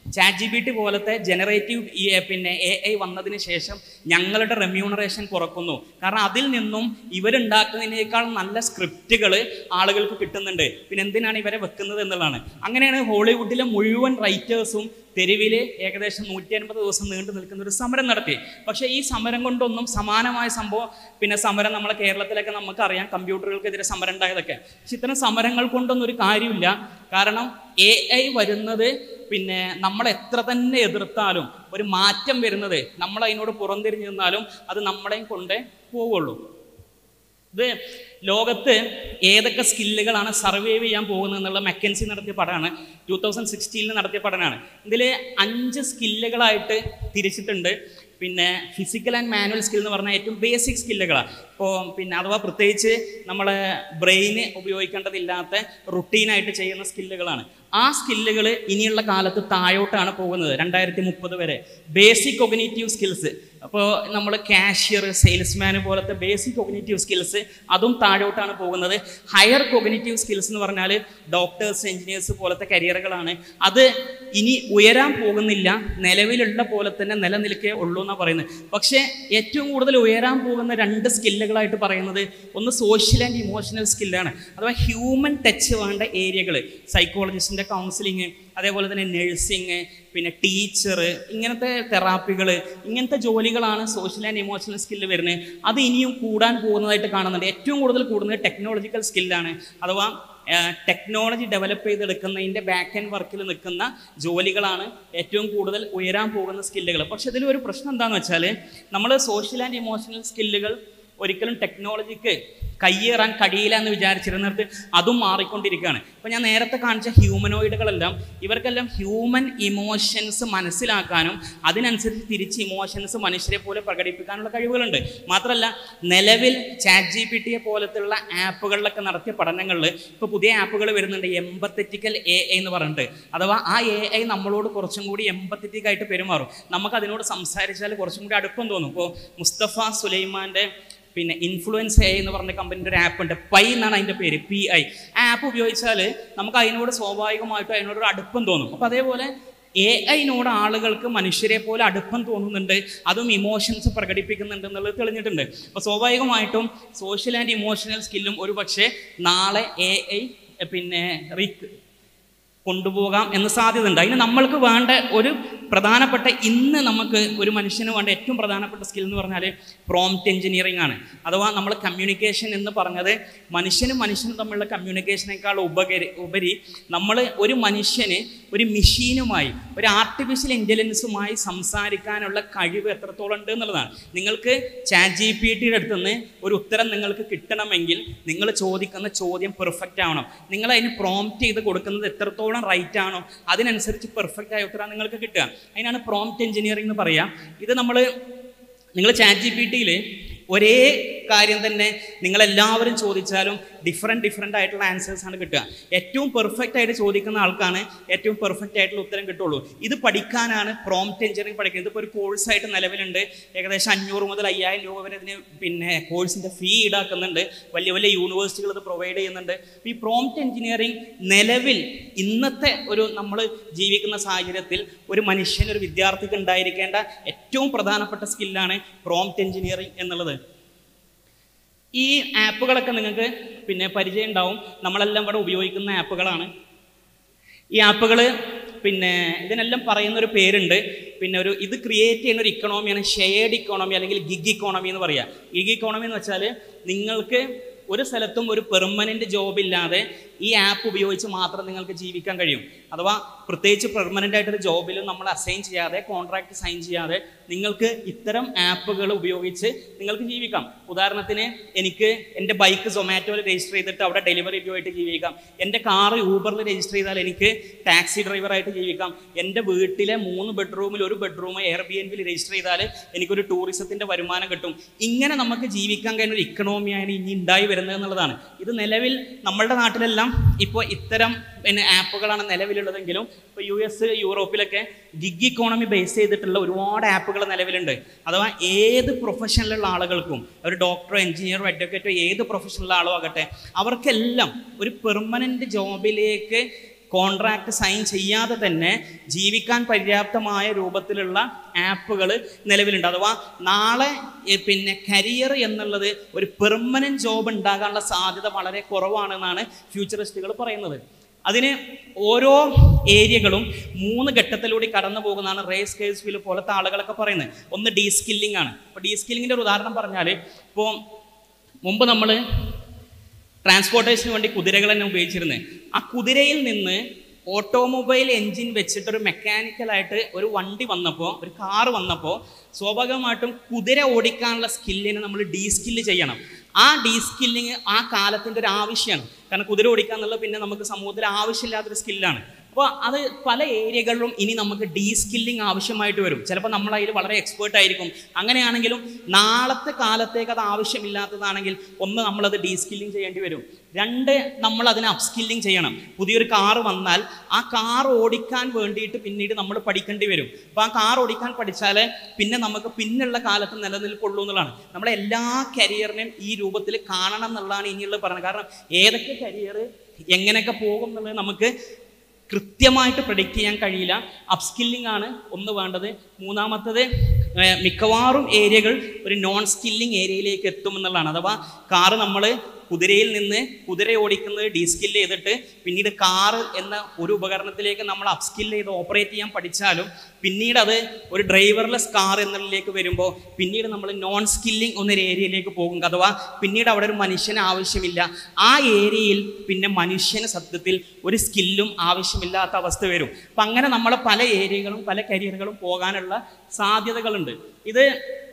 ചാറ്റ് ജി ബി ടി പോലത്തെ ജനറേറ്റീവ് പിന്നെ എ ഐ വന്നതിന് ശേഷം ഞങ്ങളുടെ റെമ്യൂണറേഷൻ കുറക്കുന്നു കാരണം അതിൽ നിന്നും ഇവരുണ്ടാക്കുന്നതിനേക്കാൾ നല്ല സ്ക്രിപ്റ്റുകൾ ആളുകൾക്ക് കിട്ടുന്നുണ്ട് പിന്നെ എന്തിനാണ് ഇവരെ വെക്കുന്നത് എന്നുള്ളതാണ് അങ്ങനെയാണ് ഹോളിവുഡിലെ മുഴുവൻ റൈറ്റേഴ്സും തെരുവിൽ ഏകദേശം നൂറ്റി അൻപത് ദിവസം നീണ്ടു നിൽക്കുന്ന ഒരു സമരം നടത്തി പക്ഷേ ഈ സമരം കൊണ്ടൊന്നും സമാനമായ സംഭവം പിന്നെ സമരം നമ്മളെ കേരളത്തിലൊക്കെ നമുക്കറിയാം കമ്പ്യൂട്ടറുകൾക്കെതിരെ സമരം ഉണ്ടായതൊക്കെ പക്ഷെ ഇത്തരം സമരങ്ങൾ കൊണ്ടൊന്നും ഒരു കാര്യമില്ല കാരണം എ ഐ വരുന്നത് പിന്നെ നമ്മൾ എത്ര തന്നെ എതിർത്താലും ഒരു മാറ്റം വരുന്നത് നമ്മൾ അതിനോട് പുറംതിരിഞ്ഞു നിന്നാലും അത് നമ്മളെയും കൊണ്ടേ പോവുള്ളൂ ഇത് ലോകത്ത് ഏതൊക്കെ സ്കില്ലുകളാണ് സർവൈവ് ചെയ്യാൻ പോകുന്നത് എന്നുള്ള മെക്കൻസി നടത്തിയ പഠനമാണ് ടൂ തൗസൻഡ് സിക്സ്റ്റീനിൽ നടത്തിയ പഠനമാണ് ഇതിൽ അഞ്ച് സ്കില്ലുകളായിട്ട് തിരിച്ചിട്ടുണ്ട് പിന്നെ ഫിസിക്കൽ ആൻഡ് മാനുവൽ സ്കിൽ എന്ന് പറഞ്ഞാൽ ഏറ്റവും ബേസിക് സ്കില്ലുകളാണ് ഇപ്പോൾ പിന്നെ അഥവാ പ്രത്യേകിച്ച് നമ്മളെ ബ്രെയിന് ഉപയോഗിക്കേണ്ടതില്ലാത്ത റുട്ടീനായിട്ട് ചെയ്യുന്ന സ്കില്ലുകളാണ് ആ സ്കില്ലുകൾ ഇനിയുള്ള കാലത്ത് താഴോട്ടാണ് പോകുന്നത് രണ്ടായിരത്തി മുപ്പത് വരെ ബേസിക് കൊഗ്നേറ്റീവ് സ്കിൽസ് അപ്പോൾ നമ്മൾ കാഷ്യർ സെയിൽസ്മാൻ പോലത്തെ ബേസിക് കൊഗ്നേറ്റീവ് സ്കിൽസ് അതും താഴോട്ടാണ് പോകുന്നത് ഹയർ കൊഗ്നേറ്റീവ് സ്കിൽസ് എന്ന് പറഞ്ഞാൽ ഡോക്ടേഴ്സ് എഞ്ചിനീയേഴ്സ് പോലത്തെ കരിയറുകളാണ് അത് ഇനി ഉയരാൻ പോകുന്നില്ല നിലവിലുള്ള പോലെ തന്നെ നിലനിൽക്കേ ഉള്ളൂ എന്നാണ് പറയുന്നത് പക്ഷേ ഏറ്റവും കൂടുതൽ ഉയരാൻ പോകുന്ന രണ്ട് സ്കില്ലുകളായിട്ട് പറയുന്നത് ഒന്ന് സോഷ്യൽ ആൻഡ് ഇമോഷണൽ സ്കില്ലാണ് അഥവാ ഹ്യൂമൻ ടച്ച് വേണ്ട ഏരിയകൾ സൈക്കോളജിസ്റ്റിൻ്റെ കൗൺസിലിങ് അതേപോലെ തന്നെ നഴ്സിങ് പിന്നെ ടീച്ചർ ഇങ്ങനത്തെ തെറാപ്പികൾ ഇങ്ങനത്തെ ജോലികളാണ് സോഷ്യൽ ആൻഡ് ഇമോഷണൽ സ്കില്ല് വരുന്നത് അത് ഇനിയും കൂടാൻ പോകുന്നതായിട്ട് കാണുന്നുണ്ട് ഏറ്റവും കൂടുതൽ കൂടുന്നത് ടെക്നോളജിക്കൽ സ്കില്ലാണ് അഥവാ ടെക്നോളജി ഡെവലപ്പ് ചെയ്തെടുക്കുന്നതിൻ്റെ ബാക്ക് ആൻഡ് വർക്കിൽ നിൽക്കുന്ന ജോലികളാണ് ഏറ്റവും കൂടുതൽ ഉയരാൻ പോകുന്ന സ്കില്ലുകൾ പക്ഷെ ഇതിലൊരു പ്രശ്നം എന്താണെന്ന് വെച്ചാൽ നമ്മൾ സോഷ്യൽ ആൻഡ് ഇമോഷണൽ സ്കില്ലുകൾ ഒരിക്കലും ടെക്നോളജിക്ക് കയ്യേറാൻ കഴിയില്ല എന്ന് വിചാരിച്ചിരുന്നിടത്ത് അതും മാറിക്കൊണ്ടിരിക്കുകയാണ് ഇപ്പോൾ ഞാൻ നേരത്തെ കാണിച്ച ഹ്യൂമനോയിഡുകളെല്ലാം ഇവർക്കെല്ലാം ഹ്യൂമൻ ഇമോഷൻസ് മനസ്സിലാക്കാനും അതിനനുസരിച്ച് തിരിച്ച് ഇമോഷൻസ് മനുഷ്യരെ പോലെ പ്രകടിപ്പിക്കാനുള്ള കഴിവുകളുണ്ട് മാത്രമല്ല നിലവിൽ ചാറ്റ് ജി പി ടിയെ പോലത്തുള്ള ആപ്പുകളിലൊക്കെ നടത്തിയ പഠനങ്ങളിൽ ഇപ്പോൾ പുതിയ ആപ്പുകൾ വരുന്നുണ്ട് എമ്പത്തറ്റിക്കൽ എ എന്ന് പറഞ്ഞിട്ട് അഥവാ ആ എ ഐ നമ്മളോട് കുറച്ചും കൂടി എമ്പത്തറ്റിക് ആയിട്ട് പെരുമാറും നമുക്ക് അതിനോട് സംസാരിച്ചാൽ കുറച്ചും കൂടി അടുപ്പം തോന്നും ഇപ്പോൾ മുസ്തഫ സുലൈമാൻ്റെ പിന്നെ ഇൻഫ്ലുവൻസ് എ എന്ന് പറഞ്ഞ കമ്പനിൻ്റെ ഒരു ആപ്പ് ഉണ്ട് പൈ എന്നാണ് അതിൻ്റെ പേര് പി ഐ ആ ആപ്പ് ഉപയോഗിച്ചാൽ നമുക്ക് അതിനോട് സ്വാഭാവികമായിട്ടും അതിനോടൊരു അടുപ്പം തോന്നും അപ്പോൾ അതേപോലെ എ ഐനോട് ആളുകൾക്ക് മനുഷ്യരെ പോലെ അടുപ്പം തോന്നുന്നുണ്ട് അതും ഇമോഷൻസ് പ്രകടിപ്പിക്കുന്നുണ്ട് എന്നുള്ളത് തെളിഞ്ഞിട്ടുണ്ട് അപ്പോൾ സ്വാഭാവികമായിട്ടും സോഷ്യൽ ആൻഡ് ഇമോഷണൽ സ്കില്ലും ഒരു പക്ഷേ നാളെ എ ഐ പിന്നെ റീക്ക് കൊണ്ടുപോകാം എന്ന് സാധ്യതയുണ്ട് അതിന് നമ്മൾക്ക് വേണ്ട ഒരു പ്രധാനപ്പെട്ട ഇന്ന് നമുക്ക് ഒരു മനുഷ്യന് വേണ്ട ഏറ്റവും പ്രധാനപ്പെട്ട സ്കിൽ എന്ന് പറഞ്ഞാൽ പ്രോംപ്റ്റ് എഞ്ചിനീയറിംഗ് ആണ് അഥവാ നമ്മൾ കമ്മ്യൂണിക്കേഷൻ എന്ന് പറഞ്ഞത് മനുഷ്യനും മനുഷ്യനും തമ്മിലുള്ള കമ്മ്യൂണിക്കേഷനേക്കാൾ ഉപകരി ഉപരി നമ്മൾ ഒരു മനുഷ്യന് ഒരു മെഷീനുമായി ഒരു ആർട്ടിഫിഷ്യൽ ഇൻ്റലിജൻസുമായി സംസാരിക്കാനുള്ള കഴിവ് എത്രത്തോളം ഉണ്ട് എന്നുള്ളതാണ് നിങ്ങൾക്ക് ചാറ്റ് ജി പി ടിയുടെ അടുത്ത് നിന്ന് ഒരു ഉത്തരം നിങ്ങൾക്ക് കിട്ടണമെങ്കിൽ നിങ്ങൾ ചോദിക്കുന്ന ചോദ്യം പെർഫെക്റ്റ് ആവണം നിങ്ങൾ അതിന് പ്രോംപ്റ്റ് ചെയ്ത് കൊടുക്കുന്നത് എത്രത്തോളം റൈറ്റ് ആണോ അതിനനുസരിച്ച് പെർഫെക്റ്റ് ആയ ഉത്തരം നിങ്ങൾക്ക് കിട്ടുക അതിനാണ് പ്രോംപ്റ്റ് എഞ്ചിനീയറിംഗ് എന്ന് പറയുക ഇത് നമ്മൾ നിങ്ങൾ ചാറ്റ് ജി പി ടിയിൽ ഒരേ കാര്യം തന്നെ നിങ്ങളെല്ലാവരും ചോദിച്ചാലും ഡിഫറെൻറ്റ് ഡിഫറെൻ്റ് ആയിട്ടുള്ള ആൻസേഴ്സ് ആണ് കിട്ടുക ഏറ്റവും പെർഫെക്റ്റ് ആയിട്ട് ചോദിക്കുന്ന ആൾക്കാണ് ഏറ്റവും പെർഫെക്റ്റ് ആയിട്ടുള്ള ഉത്തരം കിട്ടുള്ളൂ ഇത് പഠിക്കാനാണ് പ്രോംപ്റ്റ് എഞ്ചിനീയറിംഗ് പഠിക്കുന്നത് ഇതിപ്പോൾ ഒരു കോഴ്സായിട്ട് നിലവിലുണ്ട് ഏകദേശം അഞ്ഞൂറ് മുതൽ അയ്യായിരം രൂപ വരെ ഇതിന് പിന്നെ കോഴ്സിൻ്റെ ഫീ ഈടാക്കുന്നുണ്ട് വലിയ വലിയ യൂണിവേഴ്സിറ്റികൾ ഇത് പ്രൊവൈഡ് ചെയ്യുന്നുണ്ട് അപ്പോൾ ഈ പ്രോംപ്റ്റ് എഞ്ചിനീയറിംഗ് നിലവിൽ ഇന്നത്തെ ഒരു നമ്മൾ ജീവിക്കുന്ന സാഹചര്യത്തിൽ ഒരു മനുഷ്യൻ ഒരു വിദ്യാർത്ഥിക്ക് ഉണ്ടായിരിക്കേണ്ട ഏറ്റവും പ്രധാനപ്പെട്ട സ്കില്ലാണ് പ്രോംപ്റ്റ് എഞ്ചിനീയറിംഗ് എന്നുള്ളത് ഈ ആപ്പുകളൊക്കെ നിങ്ങൾക്ക് പിന്നെ പരിചയം ഉണ്ടാവും നമ്മളെല്ലാം ഇവിടെ ഉപയോഗിക്കുന്ന ആപ്പുകളാണ് ഈ ആപ്പുകൾ പിന്നെ ഇതിനെല്ലാം പറയുന്ന ഒരു പേരുണ്ട് പിന്നെ ഒരു ഇത് ക്രിയേറ്റ് ചെയ്യുന്ന ഒരു ഇക്കണോമിയാണ് ഷെയർഡ് ഇക്കോണമി അല്ലെങ്കിൽ ഗിഗ് ഇക്കോണമി എന്ന് പറയുക ഗിഗ് ഇക്കോണമി എന്ന് വെച്ചാൽ നിങ്ങൾക്ക് ഒരു സ്ഥലത്തും ഒരു പെർമനൻറ്റ് ജോബ് ഇല്ലാതെ ഈ ആപ്പ് ഉപയോഗിച്ച് മാത്രം നിങ്ങൾക്ക് ജീവിക്കാൻ കഴിയും അഥവാ പ്രത്യേകിച്ച് പെർമനൻ്റ് ആയിട്ടൊരു ജോബിലും നമ്മൾ അസൈൻ ചെയ്യാതെ കോൺട്രാക്ട് സൈൻ ചെയ്യാതെ നിങ്ങൾക്ക് ഇത്തരം ആപ്പുകൾ ഉപയോഗിച്ച് നിങ്ങൾക്ക് ജീവിക്കാം ഉദാഹരണത്തിന് എനിക്ക് എൻ്റെ ബൈക്ക് സൊമാറ്റോയിൽ രജിസ്റ്റർ ചെയ്തിട്ട് അവിടെ ഡെലിവറി ബോയ് ആയിട്ട് ജീവിക്കാം എൻ്റെ കാറ് ഊബറിൽ രജിസ്റ്റർ ചെയ്താൽ എനിക്ക് ടാക്സി ഡ്രൈവറായിട്ട് ജീവിക്കാം എൻ്റെ വീട്ടിലെ മൂന്ന് ബെഡ്റൂമിൽ ഒരു ബെഡ്റൂം എയർ ബി എൻ ബിയിൽ രജിസ്റ്റർ ചെയ്താൽ എനിക്കൊരു ടൂറിസത്തിൻ്റെ വരുമാനം കിട്ടും ഇങ്ങനെ നമുക്ക് ജീവിക്കാൻ കഴിയുന്ന ഒരു ഇക്കണോമിയാണ് ഇനി ഉണ്ടായി വരുന്നത് എന്നുള്ളതാണ് ഇത് നിലവിൽ നമ്മളുടെ നാട്ടിലെല്ലാം ഇപ്പോൾ ഇത്തരം പിന്നെ ആപ്പുകളാണ് നിലവിലുള്ളതെങ്കിലും ഇപ്പോൾ യു എസ് യൂറോപ്പിലൊക്കെ ഗിഗ് ഇക്കോണമി ബേസ് ചെയ്തിട്ടുള്ള ഒരുപാട് ആപ്പുകൾ നിലവിലുണ്ട് അഥവാ ഏത് പ്രൊഫഷനിലുള്ള ആളുകൾക്കും ഒരു ഡോക്ടറോ എഞ്ചിനീയറോ അഡ്വക്കേറ്റോ ഏത് പ്രൊഫഷനിലുള്ള ആളോ ആകട്ടെ അവർക്കെല്ലാം ഒരു പെർമനൻ്റ് ജോബിലേക്ക് കോൺട്രാക്ട് സൈൻ ചെയ്യാതെ തന്നെ ജീവിക്കാൻ പര്യാപ്തമായ രൂപത്തിലുള്ള ആപ്പുകൾ നിലവിലുണ്ട് അഥവാ നാളെ ഏ, പിന്നെ കരിയർ എന്നുള്ളത് ഒരു പെർമനൻറ്റ് ജോബ് ഉണ്ടാകാനുള്ള സാധ്യത വളരെ കുറവാണെന്നാണ് ഫ്യൂച്ചറിസ്റ്റുകൾ പറയുന്നത് അതിന് ഓരോ ഏരിയകളും മൂന്ന് ഘട്ടത്തിലൂടെ കടന്നു പോകുന്നതാണ് റേസ് കേസ് ഫീൽ പോലത്തെ ആളുകളൊക്കെ പറയുന്നത് ഒന്ന് ഡീ സ്കില്ലിംഗ് ആണ് അപ്പോൾ ഡീ സ്കില്ലിങ്ങിൻ്റെ ഒരു ഉദാഹരണം പറഞ്ഞാൽ ഇപ്പോൾ മുമ്പ് നമ്മൾ ട്രാൻസ്പോർട്ടേഷന് വേണ്ടി കുതിരകൾ തന്നെ ഉപയോഗിച്ചിരുന്നത് ആ കുതിരയിൽ നിന്ന് ഓട്ടോമൊബൈൽ എൻജിൻ വെച്ചിട്ടൊരു മെക്കാനിക്കലായിട്ട് ഒരു വണ്ടി വന്നപ്പോൾ ഒരു കാറ് വന്നപ്പോൾ സ്വാഭാവികമായിട്ടും കുതിര ഓടിക്കാനുള്ള സ്കില്ലിനെ നമ്മൾ ഡീ സ്കില്ല് ചെയ്യണം ആ ഡീ സ്കില്ലിങ് ആ കാലത്തിൻ്റെ ഒരു ആവശ്യമാണ് കാരണം കുതിര ഓടിക്കുക എന്നുള്ളത് പിന്നെ നമുക്ക് സമൂഹത്തിൽ ആവശ്യമില്ലാത്തൊരു സ്കില്ലാണ് അപ്പോൾ അത് പല ഏരിയകളിലും ഇനി നമുക്ക് ഡീ സ്കില്ലിംഗ് ആവശ്യമായിട്ട് വരും ചിലപ്പോൾ നമ്മൾ അതിൽ വളരെ എക്സ്പേർട്ട് ആയിരിക്കും അങ്ങനെയാണെങ്കിലും നാളത്തെ കാലത്തേക്ക് അത് ആവശ്യമില്ലാത്തതാണെങ്കിൽ ഒന്ന് നമ്മളത് ഡീ സ്കില്ലിംഗ് ചെയ്യേണ്ടി വരും രണ്ട് നമ്മൾ അതിനെ അപ്സ്കില്ലിംഗ് ചെയ്യണം പുതിയൊരു കാറ് വന്നാൽ ആ കാർ ഓടിക്കാൻ വേണ്ടിയിട്ട് പിന്നീട് നമ്മൾ പഠിക്കേണ്ടി വരും അപ്പോൾ ആ കാർ ഓടിക്കാൻ പഠിച്ചാൽ പിന്നെ നമുക്ക് പിന്നുള്ള കാലത്ത് നിലനിൽപ്പുള്ളൂ എന്നുള്ളതാണ് നമ്മളെ എല്ലാ കരിയറിനെയും ഈ രൂപത്തിൽ കാണണം എന്നുള്ളതാണ് ഇനിയുള്ളത് പറയുന്നത് കാരണം ഏതൊക്കെ കരിയർ എങ്ങനെയൊക്കെ പോകും എന്നുള്ളത് നമുക്ക് കൃത്യമായിട്ട് പ്രഡിക്റ്റ് ചെയ്യാൻ കഴിയില്ല അപ്സ്കില്ലിംഗ് ആണ് ഒന്ന് വേണ്ടത് മൂന്നാമത്തത് ഏർ മിക്കവാറും ഏരിയകൾ ഒരു നോൺ സ്കില്ലിംഗ് ഏരിയയിലേക്ക് എത്തും എന്നുള്ളതാണ് അഥവാ കാറ് നമ്മൾ കുതിരയിൽ നിന്ന് കുതിര ഓടിക്കുന്നത് ഡീസ്കില്ല് ചെയ്തിട്ട് പിന്നീട് കാറ് എന്ന ഒരു ഉപകരണത്തിലേക്ക് നമ്മൾ അപ്സ്കില്ല് ചെയ്ത് ഓപ്പറേറ്റ് ചെയ്യാൻ പഠിച്ചാലും പിന്നീട് അത് ഒരു ഡ്രൈവർലെസ് കാർ എന്നതിലേക്ക് വരുമ്പോൾ പിന്നീട് നമ്മൾ നോൺ സ്കില്ലിംഗ് എന്നൊരു ഏരിയയിലേക്ക് പോകും അഥവാ പിന്നീട് അവിടെ ഒരു മനുഷ്യന് ആവശ്യമില്ല ആ ഏരിയയിൽ പിന്നെ മനുഷ്യന് സത്യത്തിൽ ഒരു സ്കില്ലും ആവശ്യമില്ലാത്ത അവസ്ഥ വരും അപ്പം അങ്ങനെ നമ്മളെ പല ഏരിയകളും പല കരിയറുകളും പോകാനുള്ള സാധ്യതകളുണ്ട് ഇത്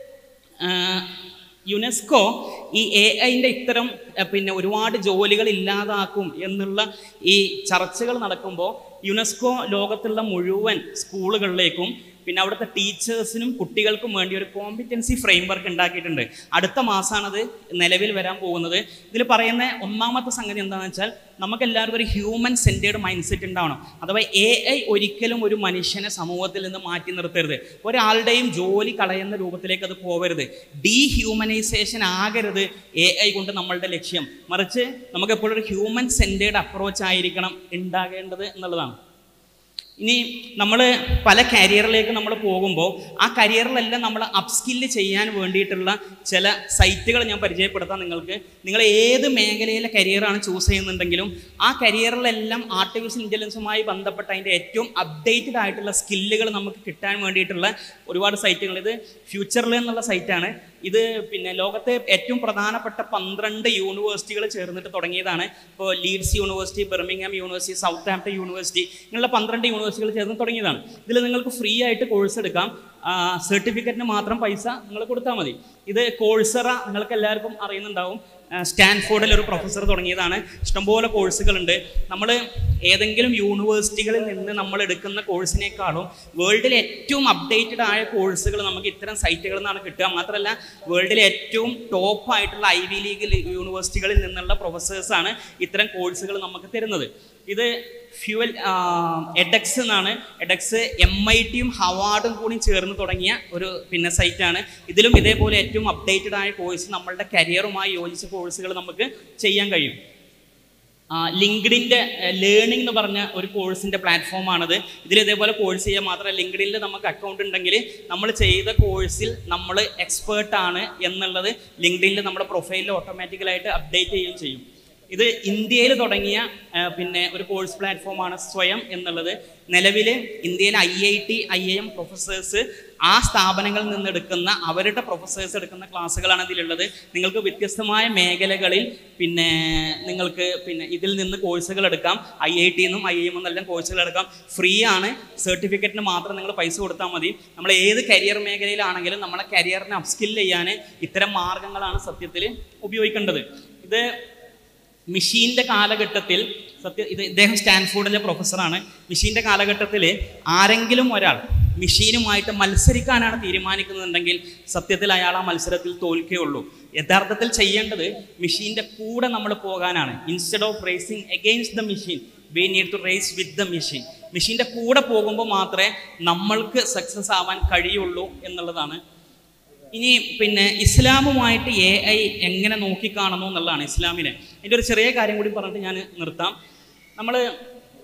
ആഹ്, യുനെസ്കോ ഈ എ ഐൻ്റെ ഇത്തരം അഹ് പിന്നെ ഒരുപാട് ജോലികൾ ഇല്ലാതാക്കും എന്നുള്ള ഈ ചർച്ചകൾ നടക്കുമ്പോൾ യുനെസ്കോ ലോകത്തുള്ള മുഴുവൻ സ്കൂളുകളിലേക്കും പിന്നെ അവിടുത്തെ ടീച്ചേഴ്സിനും കുട്ടികൾക്കും വേണ്ടി ഒരു കോമ്പിറ്റൻസി ഫ്രെയിം വർക്ക് ഉണ്ടാക്കിയിട്ടുണ്ട് അടുത്ത മാസമാണത് നിലവിൽ വരാൻ പോകുന്നത് ഇതിൽ പറയുന്ന ഒന്നാമത്തെ സംഗതി എന്താണെന്ന് വെച്ചാൽ നമുക്ക് എല്ലാവർക്കും ഒരു ഹ്യൂമൻ സെൻറ്റേർഡ് മൈൻഡ് സെറ്റ് ഉണ്ടാവണം അഥവാ എ ഐ ഒരിക്കലും ഒരു മനുഷ്യനെ സമൂഹത്തിൽ നിന്ന് മാറ്റി നിർത്തരുത് ഒരാളുടെയും ജോലി കളയുന്ന രൂപത്തിലേക്ക് അത് പോകരുത് ഡീഹ്യൂമനൈസേഷൻ ആകരുത് എ ഐ കൊണ്ട് നമ്മളുടെ ലക്ഷ്യം മറിച്ച് നമുക്ക് എപ്പോഴും ഒരു ഹ്യൂമൻ സെൻറ്റേർഡ് അപ്രോച്ച് ആയിരിക്കണം ഉണ്ടാകേണ്ടത് എന്നുള്ളതാണ് ഇനി നമ്മൾ പല കരിയറിലേക്ക് നമ്മൾ പോകുമ്പോൾ ആ കരിയറിലെല്ലാം നമ്മൾ അപ്സ്കില്ല് ചെയ്യാൻ വേണ്ടിയിട്ടുള്ള ചില സൈറ്റുകൾ ഞാൻ പരിചയപ്പെടുത്താം നിങ്ങൾക്ക് നിങ്ങൾ ഏത് മേഖലയിലെ കരിയറാണ് ചൂസ് ചെയ്യുന്നുണ്ടെങ്കിലും ആ കരിയറിലെല്ലാം ആർട്ടിഫിഷ്യൽ ഇൻ്റലിജൻസുമായി ബന്ധപ്പെട്ട അതിൻ്റെ ഏറ്റവും അപ്ഡേറ്റഡ് ആയിട്ടുള്ള സ്കില്ലുകൾ നമുക്ക് കിട്ടാൻ വേണ്ടിയിട്ടുള്ള ഒരുപാട് സൈറ്റുകൾ ഇത് ഫ്യൂച്ചറിൽ എന്നുള്ള സൈറ്റാണ് ഇത് പിന്നെ ലോകത്തെ ഏറ്റവും പ്രധാനപ്പെട്ട പന്ത്രണ്ട് യൂണിവേഴ്സിറ്റികൾ ചേർന്നിട്ട് തുടങ്ങിയതാണ് ഇപ്പോൾ Leeds university Birmingham university Southampton university ഇങ്ങനെയുള്ള പന്ത്രണ്ട് യൂണിവേഴ്സിറ്റികൾ ചേർന്ന് തുടങ്ങിയതാണ് ഇതിൽ നിങ്ങൾക്ക് ഫ്രീ ആയിട്ട് കോഴ്സ് എടുക്കാം സർട്ടിഫിക്കറ്റിന് മാത്രം പൈസ നിങ്ങൾ കൊടുത്താൽ മതി ഇത് കോഴ്സറ നിങ്ങൾക്ക് എല്ലാവർക്കും അറിയുന്നുണ്ടാവും ആ, സ്റ്റാൻഫോർഡിൽ ഒരു പ്രൊഫസർ തുടങ്ങിയതാണ് ഇഷ്ടംപോലെ കോഴ്സുകളുണ്ട് നമ്മൾ ഏതെങ്കിലും യൂണിവേഴ്സിറ്റികളിൽ നിന്ന് നമ്മൾ എടുക്കുന്ന കോഴ്സിനേക്കാളും വേൾഡിലെ ഏറ്റവും അപ്ഡേറ്റഡ് ആയ കോഴ്സുകൾ നമുക്ക് ഇത്തരം സൈറ്റുകളിൽ നിന്നാണ് കിട്ടുക മാത്രമല്ല വേൾഡിലെ ഏറ്റവും ടോപ്പ് ആയിട്ടുള്ള ഐ വി ലീഗ് യൂണിവേഴ്സിറ്റികളിൽ നിന്നുള്ള പ്രൊഫസേഴ്സാണ് ഇത്തരം കോഴ്സുകൾ നമുക്ക് തരുന്നത് ഇത് ഫ്യൂവൽ എഡക്സ് എന്നാണ് എഡക്സ് എം ഐ ടിയും ഹവാർഡും കൂടി ചേർന്ന് തുടങ്ങിയ ഒരു പിന്നെ സൈറ്റാണ് ഇതിലും ഇതേപോലെ ഏറ്റവും അപ്ഡേറ്റഡ് ആയ കോഴ്സ് നമ്മളുടെ കരിയറുമായി യോജിച്ച കോഴ്സുകൾ നമുക്ക് ചെയ്യാൻ കഴിയും ലിങ്ക്ഡിൻ്റെ ലേണിംഗ് എന്ന് പറഞ്ഞ ഒരു കോഴ്സിൻ്റെ പ്ലാറ്റ്ഫോമാണിത് ഇതിൽ ഇതേപോലെ കോഴ്സ് ചെയ്യാൻ മാത്രമല്ല ലിങ്ക്ഡിനിൽ നമുക്ക് അക്കൗണ്ട് ഉണ്ടെങ്കിൽ നമ്മൾ ചെയ്ത കോഴ്സിൽ നമ്മൾ എക്സ്പേർട്ട് ആണ് എന്നുള്ളത് ലിങ്ക്ഡിനിൽ നമ്മുടെ പ്രൊഫൈലിൽ ഓട്ടോമാറ്റിക്കലായിട്ട് അപ്ഡേറ്റ് ചെയ്യുകയും ചെയ്യും ഇത് ഇന്ത്യയിൽ തുടങ്ങിയ ആ, പിന്നെ ഒരു കോഴ്സ് പ്ലാറ്റ്ഫോമാണ് സ്വയം എന്നുള്ളത് നിലവിൽ ഇന്ത്യയിലെ I I T I I M professors ആ സ്ഥാപനങ്ങളിൽ നിന്ന് എടുക്കുന്ന അവരുടെ പ്രൊഫസേഴ്സ് എടുക്കുന്ന ക്ലാസ്സുകളാണ് ഇതിലുള്ളത് നിങ്ങൾക്ക് വ്യത്യസ്തമായ മേഖലകളിൽ പിന്നെ നിങ്ങൾക്ക് പിന്നെ ഇതിൽ നിന്ന് കോഴ്സുകൾ എടുക്കാം ഐ ഐ ടി നിന്നും ഐ ഐ എം എന്നെല്ലാം കോഴ്സുകൾ എടുക്കാം ഫ്രീ ആണ് സർട്ടിഫിക്കറ്റിന് മാത്രം നിങ്ങൾ പൈസ കൊടുത്താൽ മതി നമ്മൾ ഏത് കരിയർ മേഖലയിലാണെങ്കിലും നമ്മളെ കരിയറിനെ അപ്സ്കിൽ ചെയ്യാൻ ഇത്തരം മാർഗങ്ങളാണ് സത്യത്തിൽ ഉപയോഗിക്കേണ്ടത് ഇത് മിഷീൻ്റെ കാലഘട്ടത്തിൽ സത്യ ഇത് ഇദ്ദേഹം സ്റ്റാൻഫോർഡിലെ പ്രൊഫസറാണ് മിഷീൻ്റെ കാലഘട്ടത്തിൽ ആരെങ്കിലും ഒരാൾ മിഷീനുമായിട്ട് മത്സരിക്കാനാണ് തീരുമാനിക്കുന്നുണ്ടെങ്കിൽ സത്യത്തിൽ അയാൾ ആ മത്സരത്തിൽ തോൽക്കുകയുള്ളൂ യഥാർത്ഥത്തിൽ ചെയ്യേണ്ടത് മിഷീൻ്റെ കൂടെ നമ്മൾ പോകാനാണ് instead of racing against the machine we need to race with the machine മെഷീൻ്റെ കൂടെ പോകുമ്പോൾ മാത്രമേ നമ്മൾക്ക് സക്സസ് ആവാൻ കഴിയുള്ളൂ എന്നുള്ളതാണ് ഇനി പിന്നെ ഇസ്ലാമുമായിട്ട് എ ഐ എങ്ങനെ നോക്കിക്കാണുന്നു എന്നുള്ളതാണ് ഇസ്ലാമിനെ അതിൻ്റെ ഒരു ചെറിയ കാര്യം കൂടി പറഞ്ഞിട്ട് ഞാൻ നിർത്താം നമ്മൾ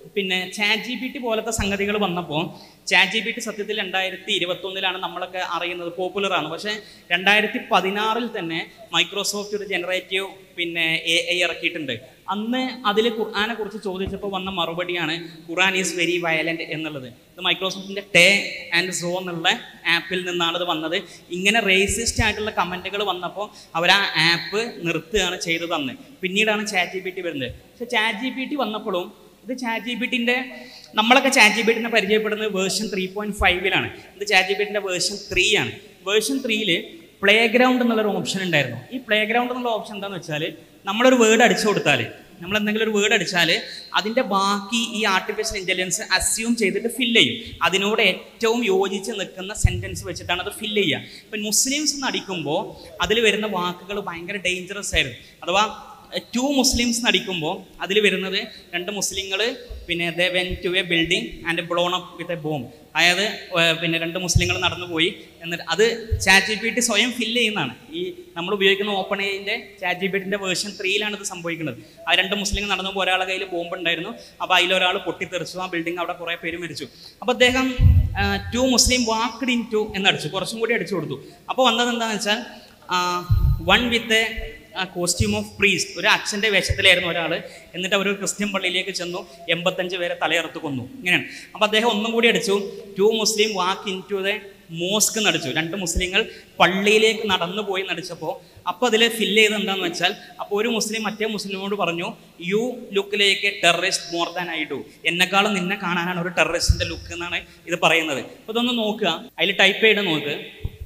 പിന്നെ ചാറ്റ് ജി പി ടി പോലത്തെ സംഗതികൾ വന്നപ്പോൾ ചാറ്റ് ജി പി ടി സത്യത്തിൽ രണ്ടായിരത്തി ഇരുപത്തൊന്നിലാണ് നമ്മളൊക്കെ അറിയുന്നത് പോപ്പുലറാണ് പക്ഷേ രണ്ടായിരത്തി പതിനാറിൽ തന്നെ മൈക്രോസോഫ്റ്റ് ഒരു ജനറേറ്റീവ് പിന്നെ എ ഐ ഇറക്കിയിട്ടുണ്ട് അന്ന് അതിൽ ഖുർആനെ കുറിച്ച് ചോദിച്ചപ്പോൾ വന്ന മറുപടിയാണ് ഖുർആൻ ഈസ് വെരി വയലന്റ് എന്നുള്ളത് ഇത് മൈക്രോസോഫ്റ്റിന്റെ ടേ ആൻഡ് സോ എന്നുള്ള ആപ്പിൽ നിന്നാണ് ഇത് വന്നത് ഇങ്ങനെ റേസിസ്റ്റ് ആയിട്ടുള്ള കമന്റുകൾ വന്നപ്പോൾ അവർ ആ ആപ്പ് നിർത്തുകയാണ് ചെയ്തത് അന്ന് പിന്നീടാണ് ചാറ്റ് ജി പി ടി വരുന്നത് പക്ഷെ ചാറ്റ് ജി പി ടി വന്നപ്പോഴും ഇത് ചാറ്റ് ജി പി ടിൻ്റെ നമ്മളൊക്കെ ചാറ്റ് ജി പി ടിനെ പരിചയപ്പെടുന്നത് വേർഷൻ ത്രീ പോയിന്റ് ഫൈവിലാണ് ഇത് ചാറ്റ് ജി പി ടിൻ്റെ വേർഷൻ ത്രീ ആണ് വേർഷൻ ത്രീയിൽ പ്ലേ ഗ്രൗണ്ട് എന്നുള്ളൊരു ഓപ്ഷൻ ഉണ്ടായിരുന്നു ഈ പ്ലേ ഗ്രൗണ്ട് എന്നുള്ള ഓപ്ഷൻ എന്താണെന്ന് വെച്ചാൽ നമ്മളൊരു വേർഡ് അടിച്ചു കൊടുത്താൽ നമ്മൾ എന്തെങ്കിലും ഒരു വേർഡ് അടിച്ചാൽ അതിൻ്റെ ബാക്കി ഈ ആർട്ടിഫിഷ്യൽ ഇൻ്റലിജൻസ് അസ്യൂം ചെയ്തിട്ട് ഫില്ല് ചെയ്യും അതിനോട് ഏറ്റവും യോജിച്ച് നിൽക്കുന്ന സെൻറ്റൻസ് വെച്ചിട്ടാണ് അത് ഫില്ല് ചെയ്യുക ഇപ്പം മുസ്ലിംസ് എന്ന് അടിക്കുമ്പോൾ അതിൽ വരുന്ന വാക്കുകൾ ഭയങ്കര ഡേഞ്ചറസ് ആയിരുന്നു അഥവാ ടു മുസ്ലിംസ് നടിക്കുമ്പോൾ അതിൽ വരുന്നത് രണ്ട് മുസ്ലിങ്ങൾ പിന്നെ they went to a building and blown up with a bomb അതായത് ഏർ പിന്നെ രണ്ട് മുസ്ലിങ്ങൾ നടന്നു പോയി എന്നിട്ട് അത് ചാറ്റ് ജി പി ടി സ്വയം ഫില്ല് ചെയ്യുന്നതാണ് ഈ നമ്മൾ ഉപയോഗിക്കുന്ന ഓപ്പൺ എയിൻ്റെ ചാറ്റ് ജി പി ടിൻ്റെ വേർഷൻ ത്രീയിലാണ് ഇത് സംഭവിക്കുന്നത് ആ രണ്ട് മുസ്ലിങ്ങൾ നടന്നു പോകുമ്പോൾ ഒരാളുടെ കയ്യിൽ ബോംബ് ഉണ്ടായിരുന്നു അപ്പോൾ അതിലൊരാൾ പൊട്ടിത്തെറിച്ചു ആ ബിൽഡിംഗ് അവിടെ കുറേ പേര് മരിച്ചു അപ്പോൾ അദ്ദേഹം two Muslim walked into എന്നടിച്ചു കുറച്ചും കൂടി അടിച്ചു കൊടുത്തു അപ്പോൾ വന്നത് എന്താണെന്ന് വെച്ചാൽ വൺ വിത്ത് ആ കോസ്റ്റ്യൂം ഓഫ് പ്രീസ്റ്റ് ഒരു അച്ഛൻ്റെ വേഷത്തിലായിരുന്നു ഒരാൾ എന്നിട്ട് അവർ ഒരു ക്രിസ്ത്യൻ പള്ളിയിലേക്ക് ചെന്നു എൺപത്തഞ്ച് പേരെ തലയറുത്ത് കൊന്നു ഇങ്ങനെയാണ് അപ്പോൾ അദ്ദേഹം ഒന്നും കൂടി അടിച്ചു two Muslim walk into the mosque നടിച്ചു രണ്ട് മുസ്ലിങ്ങൾ പള്ളിയിലേക്ക് നടന്നു പോയി നടിച്ചപ്പോൾ അപ്പോൾ അതിൽ ഫില്ല് ചെയ്ത് എന്താണെന്ന് വെച്ചാൽ അപ്പോൾ ഒരു മുസ്ലിം മറ്റേ മുസ്ലിമോട് പറഞ്ഞു you look like a terrorist more than I do എന്നെക്കാളും നിന്നെ കാണാനാണ് ഒരു ടെററിസ്റ്റിൻ്റെ ലുക്ക് എന്നാണ് ഇത് പറയുന്നത് അപ്പോൾ ഇതൊന്ന് നോക്കുക അതിൽ ടൈപ്പ് ചെയ്ത് നോക്ക്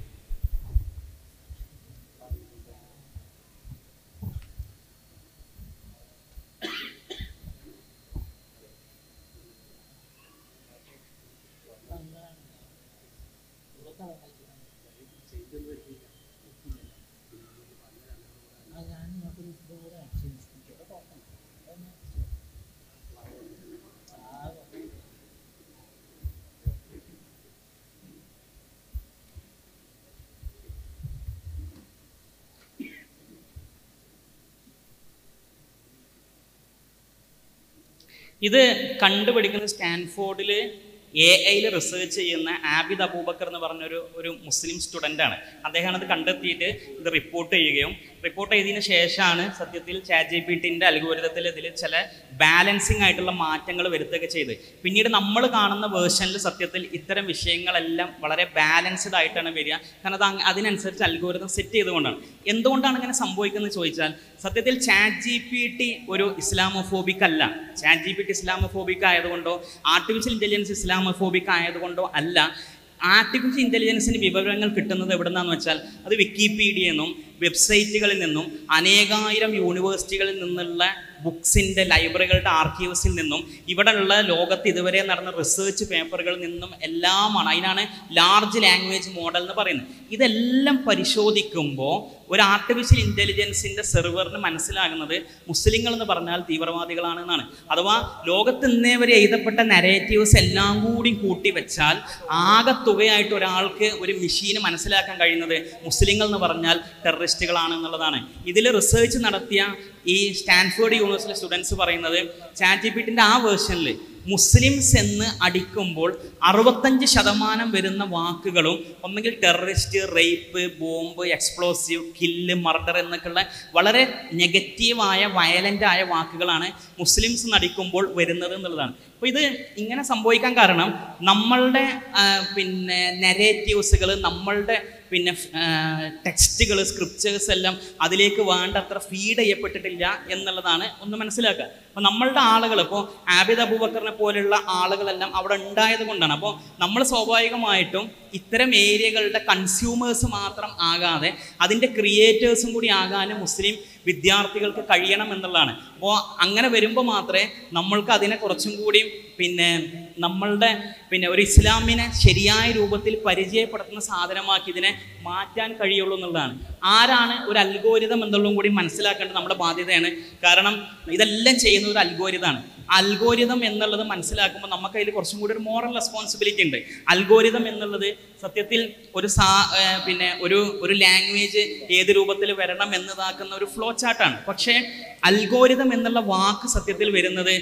ഇത് കണ്ടുപിടിക്കുന്നത് സ്റ്റാൻഫോർഡിൽ എ ഐയിൽ റിസർച്ച് ചെയ്യുന്ന ആബിദ് അബൂബക്കർ എന്ന് പറഞ്ഞൊരു ഒരു മുസ്ലിം സ്റ്റുഡൻ്റ് ആണ് അദ്ദേഹമാണ് ഇത് കണ്ടെത്തിയിട്ട് ഇത് റിപ്പോർട്ട് ചെയ്യുകയും റിപ്പോർട്ട് ചെയ്തതിന് ശേഷമാണ് സത്യത്തിൽ ചാറ്റ് ജി പി ടിൻ്റെ അൽഗോരിതത്തിൽ ഇതിൽ ചില ബാലൻസിങ് ആയിട്ടുള്ള മാറ്റങ്ങൾ വരുത്തുകയൊക്കെ ചെയ്ത് പിന്നീട് നമ്മൾ കാണുന്ന വേർഷനിൽ സത്യത്തിൽ ഇത്തരം വിഷയങ്ങളെല്ലാം വളരെ ബാലൻസ്ഡ് ആയിട്ടാണ് വരിക കാരണം അത് അങ്ങ് അതിനനുസരിച്ച് അൽഗോരിതം സെറ്റ് ചെയ്തുകൊണ്ടാണ് എന്തുകൊണ്ടാണ് ഇങ്ങനെ സംഭവിക്കുന്നത് ചോദിച്ചാൽ സത്യത്തിൽ ചാറ്റ് ജി പി ടി ഒരു ഇസ്ലാമോഫോബിക് അല്ല chat G P T Islamophobic ആയതുകൊണ്ടോ ആർട്ടിഫിഷ്യൽ ഇൻ്റലിജൻസ് ഇസ്ലാമോഫോബിക് ആയതുകൊണ്ടോ അല്ല ആർട്ടിഫിഷ്യൽ ഇൻ്റലിജൻസിന് വിവരങ്ങൾ കിട്ടുന്നത് എവിടെ നിന്നാന്ന് വെച്ചാൽ അത് വിക്കിപീഡിയയിൽ നിന്നും വെബ്സൈറ്റുകളിൽ നിന്നും അനേകായിരം യൂണിവേഴ്സിറ്റികളിൽ നിന്നുള്ള ബുക്സിൻ്റെ ലൈബ്രറികളുടെ ആർക്കീവ്സിൽ നിന്നും ഇവിടെയുള്ള ലോകത്ത് ഇതുവരെ നടന്ന റിസർച്ച് പേപ്പറുകളിൽ നിന്നും എല്ലാമാണ് അതിനാണ് ലാർജ് ലാംഗ്വേജ് മോഡൽ എന്ന് പറയുന്നത് ഇതെല്ലാം പരിശോധിക്കുമ്പോൾ ഒരു ആർട്ടിഫിഷ്യൽ ഇൻ്റലിജൻസിൻ്റെ സെർവറിന് മനസ്സിലാകുന്നത് മുസ്ലിങ്ങൾ എന്ന് പറഞ്ഞാൽ തീവ്രവാദികളാണെന്നാണ് അഥവാ ലോകത്ത് ഇന്നേ വരെ എഴുതപ്പെട്ട നരേറ്റീവ്സ് എല്ലാം കൂടി കൂട്ടി വെച്ചാൽ ആകെ തുകയായിട്ട് ഒരാൾക്ക് ഒരു മെഷീന് മനസ്സിലാക്കാൻ കഴിയുന്നത് മുസ്ലിങ്ങൾ എന്ന് പറഞ്ഞാൽ ടെററിസ്റ്റുകളാണ് എന്നുള്ളതാണ് ഇതിൽ റിസർച്ച് നടത്തിയ ഈ സ്റ്റാൻഫോർഡ് യൂണിവേഴ്സിറ്റി സ്റ്റുഡൻസ് പറയുന്നത് ചാറ്റ് ജി പി ടിൻ്റെ ആ വേർഷനിൽ മുസ്ലിംസ് എന്ന് അടിക്കുമ്പോൾ അറുപത്തഞ്ച് ശതമാനം വരുന്ന വാക്കുകളും ഒന്നെങ്കിൽ terrorist rape bomb explosive kill murder എന്നൊക്കെയുള്ള വളരെ നെഗറ്റീവായ വയലൻ്റ് ആയ വാക്കുകളാണ് മുസ്ലിംസ് നടിക്കുമ്പോൾ വരുന്നത് എന്നുള്ളതാണ് അപ്പോൾ ഇത് ഇങ്ങനെ സംഭവിക്കാൻ കാരണം നമ്മളുടെ ആ, പിന്നെ നെരേറ്റീവ്സുകൾ നമ്മളുടെ പിന്നെ ടെക്സ്റ്റുകൾ സ്ക്രിപ്റ്റേഴ്സ് എല്ലാം അതിലേക്ക് വേണ്ടത്ര ഫീഡ് ചെയ്യപ്പെട്ടിട്ടില്ല എന്നുള്ളതാണ് ഒന്ന് മനസ്സിലാക്കുക അപ്പോൾ നമ്മളുടെ ആളുകൾ ഇപ്പോൾ ആബിദ് അബൂബക്കറിനെ പോലെയുള്ള ആളുകളെല്ലാം അവിടെ ഉണ്ടായത് കൊണ്ടാണ് അപ്പോൾ നമ്മൾ സ്വാഭാവികമായിട്ടും ഇത്തരം ഏരിയകളുടെ കൺസ്യൂമേഴ്സ് മാത്രം ആകാതെ അതിൻ്റെ ക്രിയേറ്റേഴ്സും കൂടി ആകാനും മുസ്ലിം വിദ്യാർത്ഥികൾക്ക് കഴിയണം എന്നുള്ളതാണ് അപ്പോൾ അങ്ങനെ വരുമ്പോൾ മാത്രമേ നമ്മൾക്ക് അതിനെ കുറച്ചും കൂടി പിന്നെ നമ്മളുടെ പിന്നെ ഒരു ഇസ്ലാമിനെ ശരിയായ രൂപത്തിൽ പരിചയപ്പെടുത്തുന്ന സാധനമാക്കി ഇതിനെ മാറ്റാൻ കഴിയുള്ളൂ എന്നുള്ളതാണ് ആരാണ് ഒരു അൽഗോരിതം എന്നുള്ളതും കൂടി മനസ്സിലാക്കേണ്ടത് നമ്മുടെ ബാധ്യതയാണ് കാരണം ഇതെല്ലാം ചെയ്യുന്ന ഒരു അൽഗോരിതമാണ് അൽഗോരിതം എന്നുള്ളത് മനസ്സിലാക്കുമ്പോൾ നമുക്ക് അതിൽ കുറച്ചും കൂടി ഒരു മോറൽ റെസ്പോൺസിബിലിറ്റി ഉണ്ട് അൽഗോരിതം എന്നുള്ളത് സത്യത്തിൽ ഒരു സാ ഏർ പിന്നെ ഒരു ഒരു ലാംഗ്വേജ് ഏത് രൂപത്തിൽ വരണം എന്നതാക്കുന്ന ഒരു ഫ്ലോ ചാർട്ടാണ് പക്ഷേ അൽഗോരിതം എന്നുള്ള വാക്ക് സത്യത്തിൽ വരുന്നത്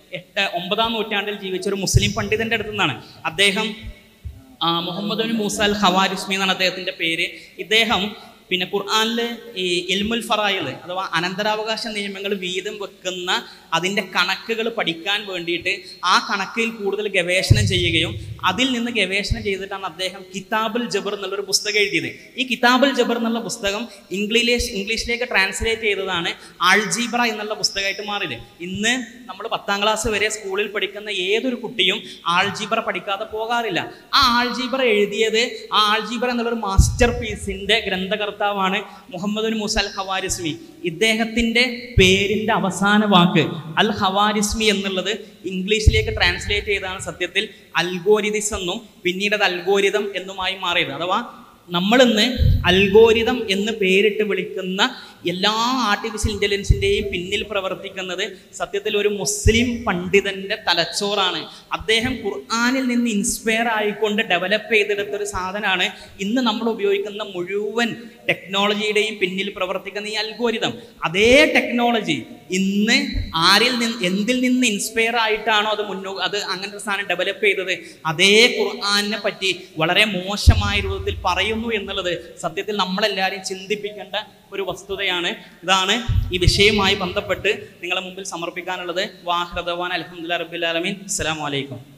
എട്ട് ഒമ്പതാം നൂറ്റാണ്ടിൽ ജീവിച്ച ഒരു മുസ്ലിം പണ്ഡിതന്റെ അടുത്ത് നിന്നാണ് അദ്ദേഹം ആ, Muhammad bin Musa al Khwarizmi എന്നാണ് അദ്ദേഹത്തിന്റെ പേര് ഇദ്ദേഹം പിന്നെ ഖുർആനിലെ ഈ ഇൽമുൽ ഫറായിൽ അഥവാ അനന്തരാവകാശ നിയമങ്ങൾ വീതം വെക്കുന്ന അതിൻ്റെ കണക്കുകൾ പഠിക്കാൻ വേണ്ടിയിട്ട് ആ കണക്കിൽ കൂടുതൽ ഗവേഷണം ചെയ്യുകയും അതിൽ നിന്ന് ഗവേഷണം ചെയ്തിട്ടാണ് അദ്ദേഹം കിതാബുൽ ജബർ എന്നുള്ളൊരു പുസ്തകം എഴുതിയത് ഈ കിതാബുൽ ജബർ എന്നുള്ള പുസ്തകം ഇംഗ്ലീഷ് ഇംഗ്ലീഷിലേക്ക് ട്രാൻസ്ലേറ്റ് ചെയ്തതാണ് ആൾജീബ്ര എന്നുള്ള പുസ്തകമായിട്ട് മാറിയത് ഇന്ന് നമ്മൾ പത്താം ക്ലാസ് വരെ സ്കൂളിൽ പഠിക്കുന്ന ഏതൊരു കുട്ടിയും ആൾജീബ്ര പഠിക്കാതെ പോകാറില്ല ആ ആൾജീബ്ര എഴുതിയത് ആ ആൾജീബ്ര എന്നുള്ളൊരു മാസ്റ്റർ പീസിന്റെ ഗ്രന്ഥകർത്താവാണ് Muhammad bin Musa al Khwarizmi ഇദ്ദേഹത്തിന്റെ പേരിന്റെ അവസാന വാക്ക് അൽ ഹവാരിസ്മി എന്നുള്ളത് ഇംഗ്ലീഷിലേക്ക് ട്രാൻസ്ലേറ്റ് ചെയ്താണ് സത്യത്തിൽ അൽഗോരിതിസ് എന്നും പിന്നീട് അത് അൽഗോരിതം എന്നുമായി മാറിയത് അഥവാ നമ്മളിന്ന് അൽഗോരിതം എന്ന് പേരിട്ട് വിളിക്കുന്ന എല്ലാ ആർട്ടിഫിഷ്യൽ ഇൻ്റലിജൻസിൻ്റെയും പിന്നിൽ പ്രവർത്തിക്കുന്നത് സത്യത്തിൽ ഒരു മുസ്ലിം പണ്ഡിതന്റെ തലച്ചോറാണ് അദ്ദേഹം ഖുർആാനിൽ നിന്ന് ഇൻസ്പയർ ആയിക്കൊണ്ട് ഡെവലപ്പ് ചെയ്തെടുത്തൊരു സാധനമാണ് ഇന്ന് നമ്മൾ ഉപയോഗിക്കുന്ന മുഴുവൻ ടെക്നോളജിയുടെയും പിന്നിൽ പ്രവർത്തിക്കുന്ന ഈ അൽഗോരിതം അതേ ടെക്നോളജി ഇന്ന് ആരിൽ നിന്ന് എന്തിൽ നിന്ന് ഇൻസ്പയർ ആയിട്ടാണോ അത് മുന്നോ അത് അങ്ങനെ ഒരു സാധനം ഡെവലപ്പ് ചെയ്തത് അതേ ഖുർആാനിനെ പറ്റി വളരെ മോശമായ രൂപത്തിൽ പറയുന്നു എന്നുള്ളത് സത്യത്തിൽ നമ്മളെല്ലാവരെയും ചിന്തിപ്പിക്കേണ്ട ഒരു വസ്തുതയാണ് ഇതാണ് ഈ വിഷയവുമായി ബന്ധപ്പെട്ട് നിങ്ങളെ മുമ്പിൽ സമർപ്പിക്കാനുള്ളത് വാഹൃദവാൻ അലഹമുല്ലാ റബുലാലമീൻ അസ്സാം വലൈക്കും